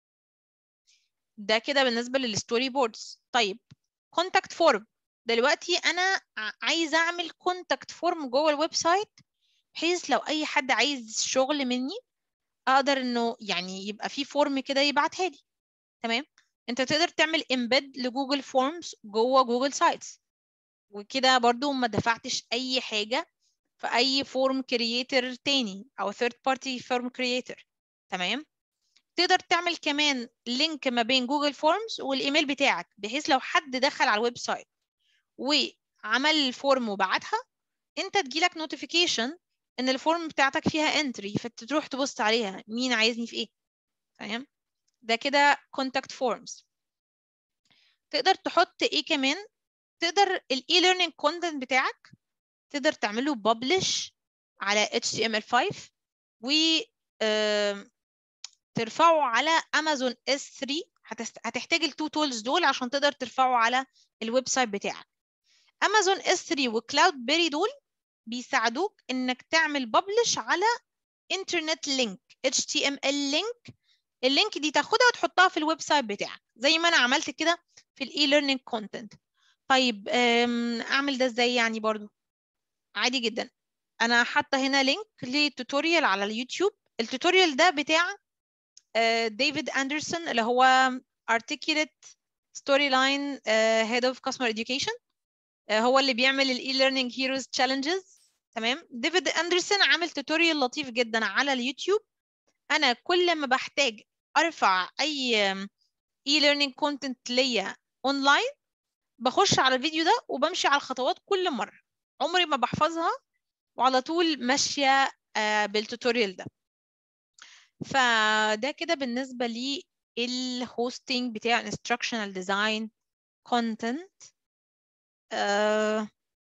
ده كده بالنسبه للستوري بوردز طيب كونتاكت فورم دلوقتي انا ع- عايزه اعمل كونتاكت فورم جوه الويب سايت بحيث لو اي حد عايز شغل مني اقدر انه يعني يبقى في فورم كده يبعتها لي تمام انت تقدر تعمل امبيد لجوجل فورمز جوه جوجل سايتس وكده برضو ما دفعتش اي حاجه في اي فورم كرييتر تاني او ثيرد بارتي فورم كرييتر تمام تقدر تعمل كمان لينك ما بين جوجل فورمز والايميل بتاعك بحيث لو حد دخل على الويب سايت وعمل الفورم وبعتها انت تجيلك نوتيفيكيشن ان الفورم بتاعتك فيها انتري فتروح تبص عليها مين عايزني في ايه تمام ده كده contact forms تقدر تحط ايه كمان تقدر الاي learning content بتاعك تقدر تعمله publish على HTML5 و آم، ترفعه على امازون S3 هتست- هتحتاج التو تولز دول عشان تقدر ترفعه على الويب سايت بتاعك امازون S3 وكلاود بيري دول بيساعدوك انك تعمل ببلش على انترنت لينك HTML لينك اللينك دي تاخدها وتحطها في الويب سايت بتاعك زي ما انا عملت كده في الاي ليرنينج كونتنت طيب أم، اعمل ده ازاي يعني برضو عادي جدا انا حاطه هنا لينك لتوتوريال على اليوتيوب التوتوريال ده بتاع آه، ديفيد اندرسون اللي هو articulate storyline آه، head of customer education آه، هو اللي بيعمل الاي ليرنينج هيروز تشالنجز تمام ديفيد اندرسون عامل توتوريال لطيف جدا على اليوتيوب انا كل ما بحتاج ارفع اي اي ليرنينج كونتنت ليا اونلاين بخش على الفيديو ده وبمشي على الخطوات كل مره عمري ما بحفظها وعلى طول ماشيه آه، بالتوتوريال ده فده كده بالنسبه لي الهوستنج بتاع instructional design content آه،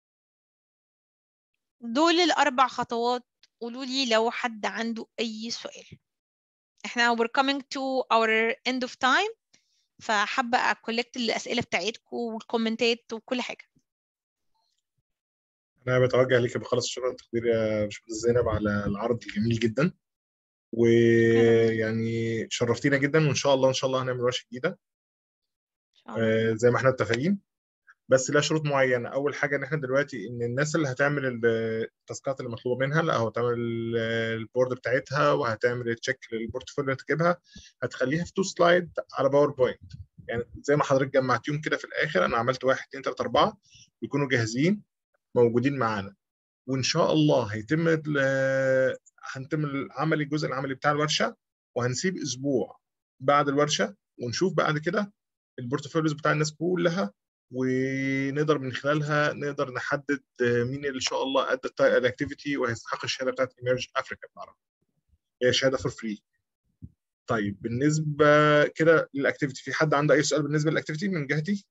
دول الاربع خطوات قولوا لي لو حد عنده اي سؤال احنا we're coming to our end of time فحابة أكولكت الأسئلة بتاعتكم والكومنتات وكل حاجة انا بتوجه ليك بخلص الشكر والتقدير يا باشمهندس زينب على العرض الجميل جدا ويعني شرفتينا جدا وان شاء الله ان شاء الله هنعمل ورشه جديده إن شاء الله آه، زي ما احنا متفقين بس لها شروط معينه اول حاجه ان احنا دلوقتي ان الناس اللي هتعمل ال- التاسكات اللي مطلوبه منها لا هو هتعمل ال- البورد بتاعتها وهتعمل تشيك للبورتفوليو اللي تجيبها هتخليها في تو سلايد على باوربوينت يعني زي ما حضرتك جمعتيهم كده في الاخر انا عملت واحد اثنين ثلاثه اربعه يكونوا جاهزين موجودين معانا وان شاء الله هيتم ال- هنتم العمل الجزء العملي بتاع الورشه وهنسيب اسبوع بعد الورشه ونشوف بعد كده البورتفوليوز بتاع الناس كلها ونقدر من خلالها نقدر نحدد مين اللي ان شاء الله ادى الاكتيفيتي وهيستحق الشهاده بتاعت ايمرج افريكا بالعربي هي شهاده فور فري طيب بالنسبه كده للاكتيفيتي في حد عنده اي سؤال بالنسبه للاكتيفيتي من جهتي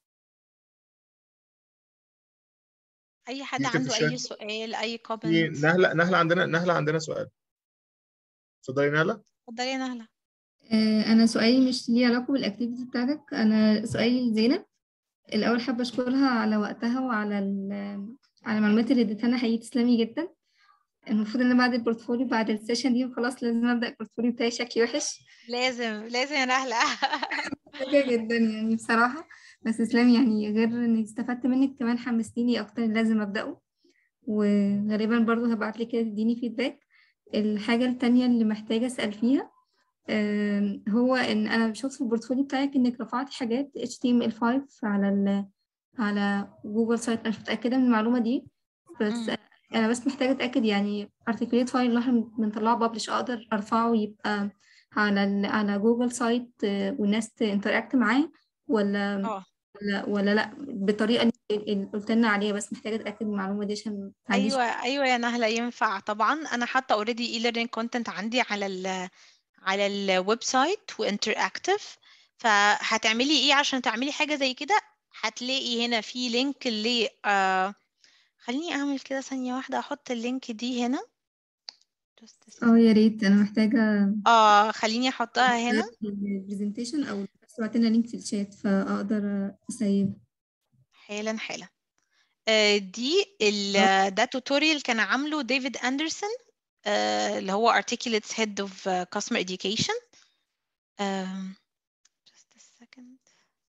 أي حد في كده عنده شيء؟ أي سؤال أي في كومنت نهله نهله عندنا نهله عندنا سؤال اتفضلي نهله اتفضلي يا نهلة آه، أنا سؤالي مش ليه علاقة بالأكتيفيتي بتاعتك أنا سؤالي لزينب الأول حابة أشكرها على وقتها وعلى ال- على المعلومات اللي اديتها لنا حقيقي تسلمي جدا المفروض إن أنا بعد البورتفوليو بعد السيشن دي خلاص لازم أبدأ البورتفوليو بتاعي شكلي وحش لازم لازم يا نهلة محتاجة جدا يعني بصراحة بس تسلمي يعني غير إني استفدت منك كمان حمستيني أكتر إن لازم أبدأه وغالبا برضو هبعتلك كده تديني فيدباك الحاجة التانية اللي محتاجة أسأل فيها آم، هو إن أنا شفت في البورتفوليو بتاعك إنك رفعتي حاجات HTML5 على ال على جوجل سايت أنا مش متأكدة من المعلومة دي بس مم. أنا بس محتاجة أتأكد يعني articulate فايل اللي احنا بنطلعه ببلش أقدر أرفعه يبقى على ال على جوجل سايت آه، والناس تنتراكت معاه ولا اه ولا ولا لا بالطريقة اللي اللي قلت لنا عليها بس محتاجة أتأكد من المعلومة دي عشان ما عنديش ايوه ايوه يا نهله ينفع طبعا انا حاطه اوريدي اي ليرنينج كونتنت عندي على ال على الويب سايت وانتراكتيف فهتعملي ايه عشان تعملي حاجه زي كده هتلاقي هنا في لينك ل آه خليني اعمل كده ثانيه واحده احط اللينك دي هنا Just a اه يا ريت أنا محتاجة اه خليني احطها هنا البرزنتيشن او بس بعت لنا لينك في الشات فاقدر اسيب حالا حالا آه، دي ال- ده توتوريال كان عامله ديفيد اندرسون آه، اللي هو Articulate's Head of uh, Customer Education um, just a second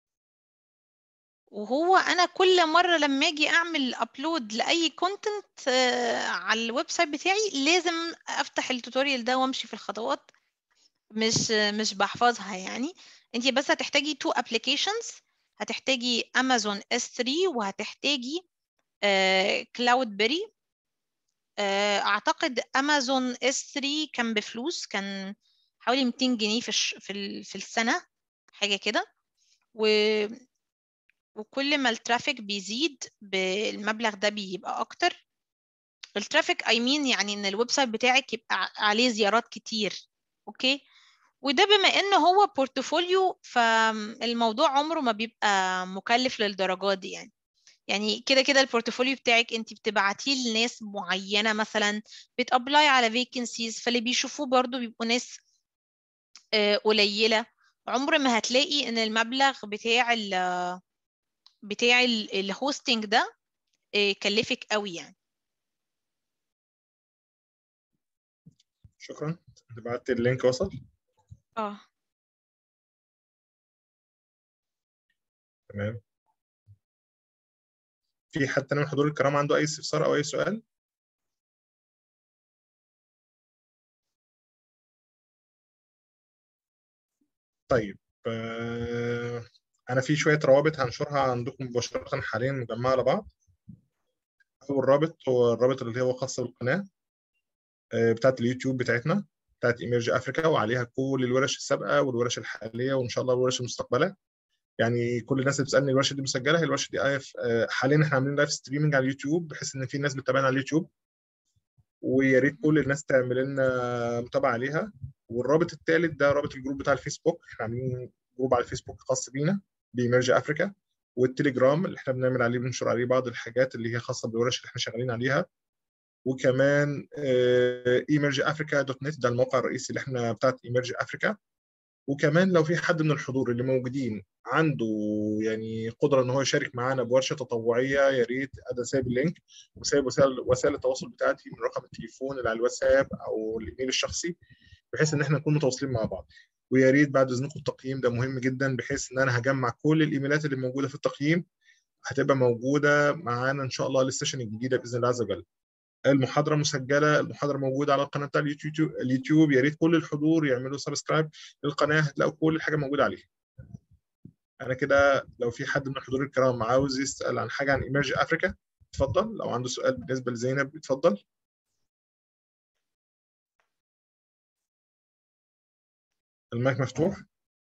وهو انا كل مره لما اجي اعمل ابلود لاي كونتنت على الويب سايت بتاعي لازم افتح التوتوريال ده وامشي في الخطوات مش مش بحفظها يعني انت بس هتحتاجي تو ابلكيشنز هتحتاجي امازون اس 3 وهتحتاجي كلاود بيري اعتقد امازون اس 3 كان بفلوس كان حوالي 200 جنيه في الش... في ال... في السنه حاجه كده و وكل ما الترافيك بيزيد بالمبلغ ده بيبقى اكتر الترافيك اي مين يعني ان الويب سايت بتاعك يبقى عليه زيارات كتير اوكي وده بما ان هو بورتفوليو فالموضوع عمره ما بيبقى مكلف للدرجات دي يعني يعني كده كده البورتفوليو بتاعك انت بتبعتيه لناس معينه مثلا بتابلاي على فيكنسيز فاللي بيشوفوه برضو بيبقوا ناس آه، قليله عمر ما هتلاقي ان المبلغ بتاع ال بتاع الهوستنج ده آه، كلفك قوي يعني شكرا انت بعت اللينك وصل اه تمام في حد تاني من حضور الكرام عنده اي استفسار او اي سؤال طيب آه، انا في شويه روابط هنشرها عندكم مباشره حاليا مجمعه على بعض اول رابط هو الرابط اللي هو خاص بالقناه آه، بتاعت اليوتيوب بتاعتنا بتاعت ايمرج افريكا وعليها كل الورش السابقه والورش الحاليه وان شاء الله الورش المستقبله يعني كل الناس اللي بتسالني الورشه دي مسجله هي الورشه دي آيف آه، حاليا احنا عاملين لايف ستريمنج على اليوتيوب بحيث ان في ناس بتتابعنا على اليوتيوب ويا ريت كل الناس تعمل لنا متابعه عليها والرابط الثالث ده رابط الجروب بتاع الفيسبوك احنا عاملين جروب على الفيسبوك خاص بينا بإيمرج افريكا والتليجرام اللي احنا بنعمل عليه بننشر عليه بعض الحاجات اللي هي خاصه بالورش اللي احنا شغالين عليها وكمان ايمرج افريكا دوت نت ده الموقع الرئيسي اللي احنا بتاعت ايمرج افريكا وكمان لو في حد من الحضور اللي موجودين عنده يعني قدره ان هو يشارك معانا بورشه تطوعيه يا ريت انا سايب اللينك وسايب وسائل وسائل التواصل بتاعتي من رقم التليفون اللي على الواتساب او الايميل الشخصي بحيث ان احنا نكون متواصلين مع بعض ويا ريت بعد اذنكم التقييم ده مهم جدا بحيث ان انا هجمع كل الايميلات اللي موجوده في التقييم هتبقى موجوده معانا ان شاء الله للسيشن الجديده باذن الله عز وجل المحاضره مسجله المحاضره موجوده على القناه بتاع اليوتيوب اليوتيوب يا ريت كل الحضور يعملوا سبسكرايب للقناه هتلاقوا كل حاجه موجوده عليها انا كده لو في حد من الحضور الكرام عاوز يسال عن حاجه عن ايمرج افريكا اتفضل لو عنده سؤال بالنسبه لزينب اتفضل المايك مفتوح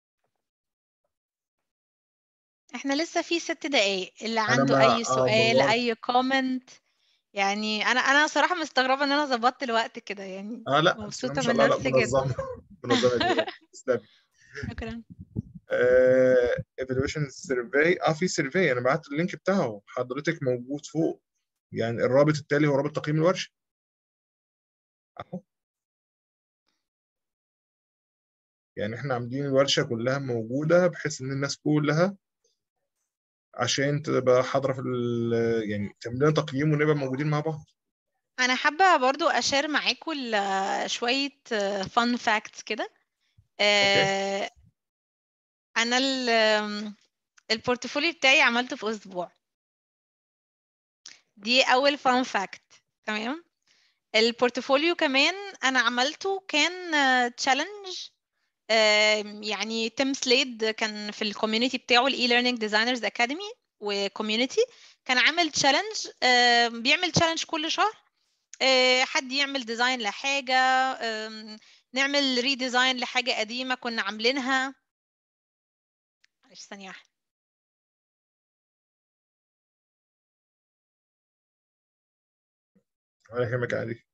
احنا لسه في ست دقايق اللي أنا عنده ما- اي آه، سؤال دورت. اي كومنت يعني انا انا صراحه مستغربه ان انا ظبطت الوقت كده يعني اه لا بسم الله مبسوطه ما شاء من الله لا نفسي جدا منظمه منظمه جدا تسلمي شكرا ايفالويشن سيرفي اه في سيرفي انا بعت اللينك بتاعه حضرتك موجود فوق يعني الرابط التالي هو رابط تقييم الورشه اهو يعني احنا عاملين الورشه كلها موجوده بحيث ان الناس كلها عشان تبقى حاضره في ال- يعني تعمل لنا تقييم ونبقى موجودين مع بعض انا حابه برضو اشير معاكم ال- شويه فان فاكتس كده آه، انا ال- البورتفوليو بتاعي عملته في اسبوع دي اول فان فاكت تمام البورتفوليو كمان انا عملته كان تشالنج يعني تيم سليد كان في الكوميونتي بتاعه الاي ليرنينج ديزاينرز اكاديمي وكوميونتي كان عامل تشالنج بيعمل تشالنج كل شهر آه، حد يعمل ديزاين لحاجه آم، نعمل ريديزاين لحاجه قديمه كنا عاملينها معلش ثانيه واحده ولا يهمك عادي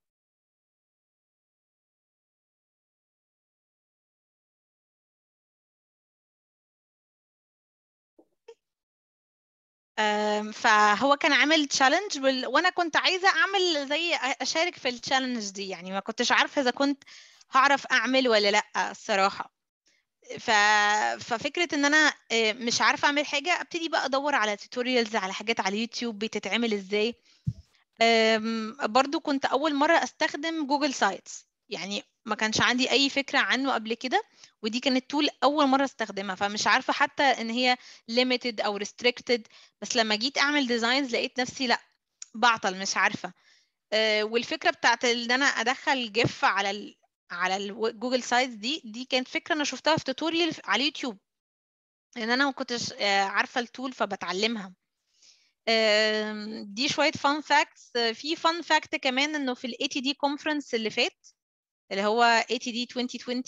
آم، فهو كان عامل تشالنج وانا كنت عايزه اعمل زي اشارك في التشالنج دي يعني ما كنتش عارفه اذا كنت هعرف اعمل ولا لا الصراحه ف... ففكره ان انا آه، مش عارفه اعمل حاجه ابتدي بقى ادور على توتوريالز على حاجات على اليوتيوب بتتعمل ازاي أم، برضو كنت أول مرة أستخدم جوجل سايتس يعني ما كانش عندي أي فكرة عنه قبل كده ودي كانت تول أول مرة استخدمها فمش عارفة حتى إن هي limited أو restricted بس لما جيت أعمل ديزاينز لقيت نفسي لأ بعطل مش عارفة أه، والفكرة بتاعت إن أنا أدخل جيف على ال على الجوجل سايتس دي دي كانت فكرة أنا شفتها في توتوريال على اليوتيوب لأن أنا ما كنتش آه، عارفة التول فبتعلمها آم، دي شوية fun facts آه، في fun fact كمان انه في ال ATD conference اللي فات اللي هو ATD 2020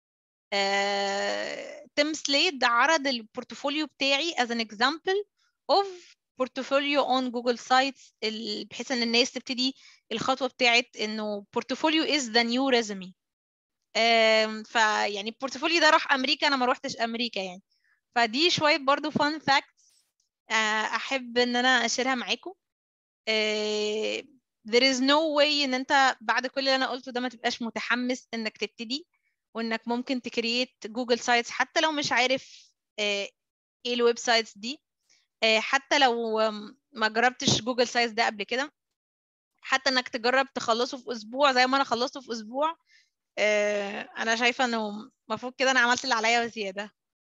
آه، تيم سليد عرض البورتفوليو بتاعي as an example of portfolio on Google Sites ال- بحيث ان الناس تبتدي الخطوة بتاعت انه portfolio is the new resume آم، فيعني البورتفوليو ده راح امريكا انا ما روحتش امريكا يعني فدي شوية برضو fun facts آه، احب ان انا اشيرها معاكم آه، there is no way ان انت بعد كل اللي انا قلته ده ما تبقاش متحمس انك تبتدي وانك ممكن تكريت جوجل سايتس حتى لو مش عارف آه، ايه الويب سايتس دي آه، حتى لو آم، ما جربتش جوجل سايتس ده قبل كده حتى انك تجرب تخلصه في اسبوع زي ما انا خلصته في اسبوع آه، انا شايفه انه المفروض كده انا عملت اللي عليا وزياده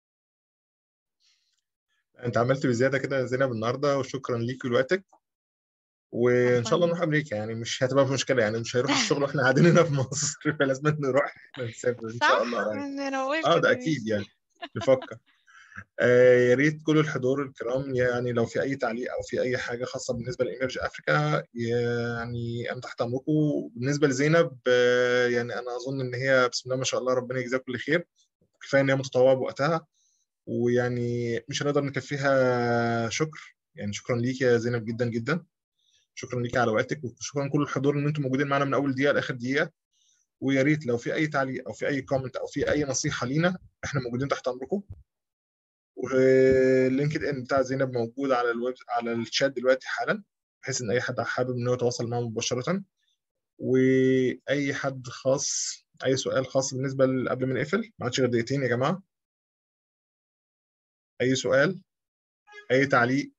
انت عملت بزياده كده يا زينب النهارده وشكرا ليك ولوقتك وان شاء الله نروح امريكا يعني مش هتبقى في مشكله يعني مش هيروح الشغل واحنا قاعدين هنا في مصر فلازم نروح نسافر ان صح شاء الله يعني. انا بقول اه كده ده اكيد يعني نفكر آه يا ريت كل الحضور الكرام يعني لو في اي تعليق او في اي حاجه خاصه بالنسبه لايمرج افريكا يعني انا تحت امركم بالنسبه لزينب آه يعني انا اظن ان هي بسم الله ما شاء الله ربنا يجزاها كل خير كفايه ان هي متطوعه بوقتها ويعني مش هنقدر نكفيها شكر يعني شكرا ليك يا زينب جدا جدا شكرا ليك على وقتك وشكرا كل الحضور ان انتم موجودين معانا من اول دقيقه لاخر دقيقه ويا ريت لو في اي تعليق او في اي كومنت او في اي نصيحه لينا احنا موجودين تحت امركم واللينكد ان بتاع زينب موجود على الويب على الشات دلوقتي حالا بحيث ان اي حد حابب ان هو يتواصل معاه مباشره واي حد خاص اي سؤال خاص بالنسبه ل- قبل ما نقفل ما عادش غير دقيقتين يا جماعه اي سؤال اي تعليق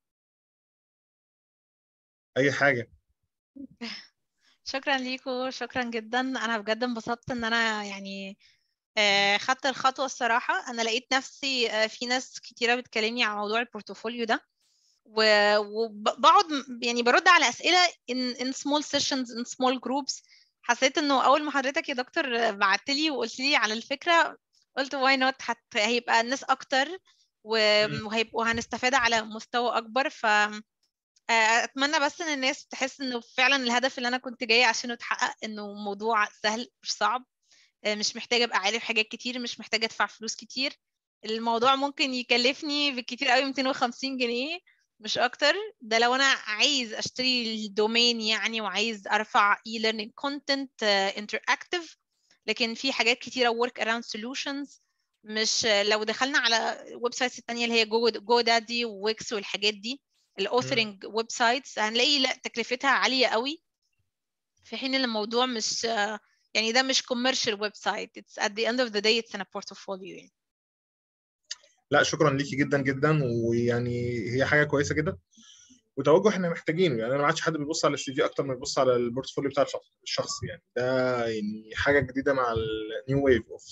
اي حاجه شكرا ليكم شكرا جدا انا بجد انبسطت ان انا يعني آه، خدت الخطوه الصراحه انا لقيت نفسي آه، في ناس كتيره بتكلمني عن موضوع البورتفوليو ده و- وبقعد م- يعني برد على اسئله in in small sessions in small groups حسيت انه اول ما حضرتك يا دكتور بعت لي وقلت لي على الفكره قلت واي نوت هيبقى الناس اكتر و- مم. وهيبقوا هنستفاد على مستوى اكبر ف آه، اتمنى بس ان الناس تحس انه فعلا الهدف اللي انا كنت جايه عشانه اتحقق انه موضوع سهل مش صعب آه، مش محتاجه ابقى عارف حاجات كتير مش محتاجه ادفع فلوس كتير الموضوع ممكن يكلفني بالكتير قوي 250 جنيه مش اكتر ده لو انا عايز اشتري الدومين يعني وعايز ارفع اي ليرنينج كونتنت انتراكتيف لكن في حاجات كتيره ورك اراوند سولوشنز مش لو دخلنا على ويب سايتس التانية اللي هي جو جو دادي وويكس والحاجات دي الاوثرنج ويب سايتس هنلاقي لا تكلفتها عاليه قوي في حين ان الموضوع مش يعني ده مش commercial ويب سايت it's at the end of the day it's in a portfolio يعني لا شكرا ليكي جدا جدا ويعني هي حاجه كويسه جدا وتوجه احنا محتاجينه يعني انا ما عادش حد بيبص على السي في اكتر ما بيبص على البورتفوليو بتاع الشخص الشخص يعني ده يعني حاجه جديده مع النيو ويف اوف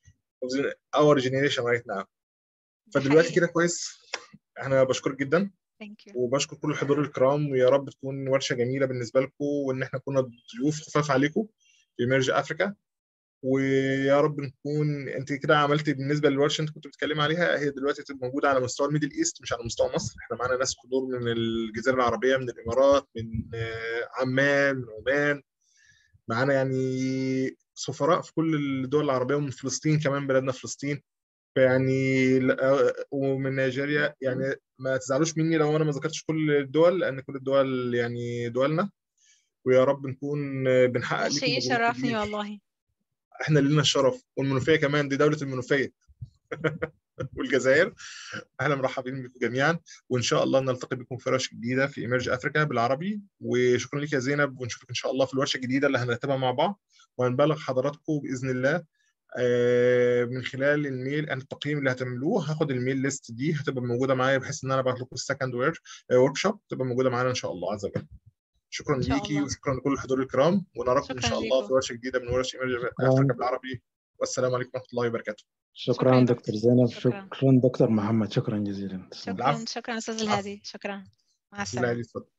اور جينيريشن رايت ناو فدلوقتي حقيقي. كده كويس انا بشكرك جدا Thank you. وبشكر كل الحضور الكرام ويا رب تكون ورشه جميله بالنسبه لكم وان احنا كنا ضيوف خفاف عليكم في ميرج افريكا ويا رب نكون انت كده عملتي بالنسبه للورشه انت كنت بتتكلمي عليها هي دلوقتي تبقى موجوده على مستوى الميدل ايست مش على مستوى مصر احنا معانا ناس حضور من الجزيره العربيه من الامارات من آه، عمان من عمان معانا يعني سفراء في كل الدول العربيه ومن فلسطين كمان بلادنا فلسطين فيعني لا- ومن نيجيريا يعني ما تزعلوش مني لو انا ما ذكرتش كل الدول لان كل الدول يعني دولنا ويا رب نكون بنحقق ده لكم شيء مبروك يشرفني كبير. والله احنا اللي لنا الشرف والمنوفيه كمان دي دوله المنوفيه والجزائر اهلا مرحبين بكم جميعا وان شاء الله نلتقي بكم في ورشه جديده في ايمرج افريكا بالعربي وشكرا لك يا زينب ونشوفك ان شاء الله في الورشه الجديده اللي هنرتبها مع بعض وهنبلغ حضراتكم باذن الله آه، من خلال الميل التقييم اللي هتعملوه هاخد الميل ليست دي هتبقى موجوده معايا بحيث ان انا ابعت لكم السكند ورك شوب تبقى موجوده معانا ان شاء الله عز وجل شكرا إن شاء ليكي الله. وشكرا لكل الحضور الكرام ونراكم ان شكراً شاء الله ليكم. في ورشه جديده من ورش ايمرج افريكا بالعربي والسلام عليكم ورحمه الله وبركاته شكراً شكرا يا دكتور زينب شكراً. شكرا دكتور محمد شكرا جزيلا شكرا العفو. شكرا استاذ العفو. الهادي شكرا مع بالله السلامه عليك اتفضل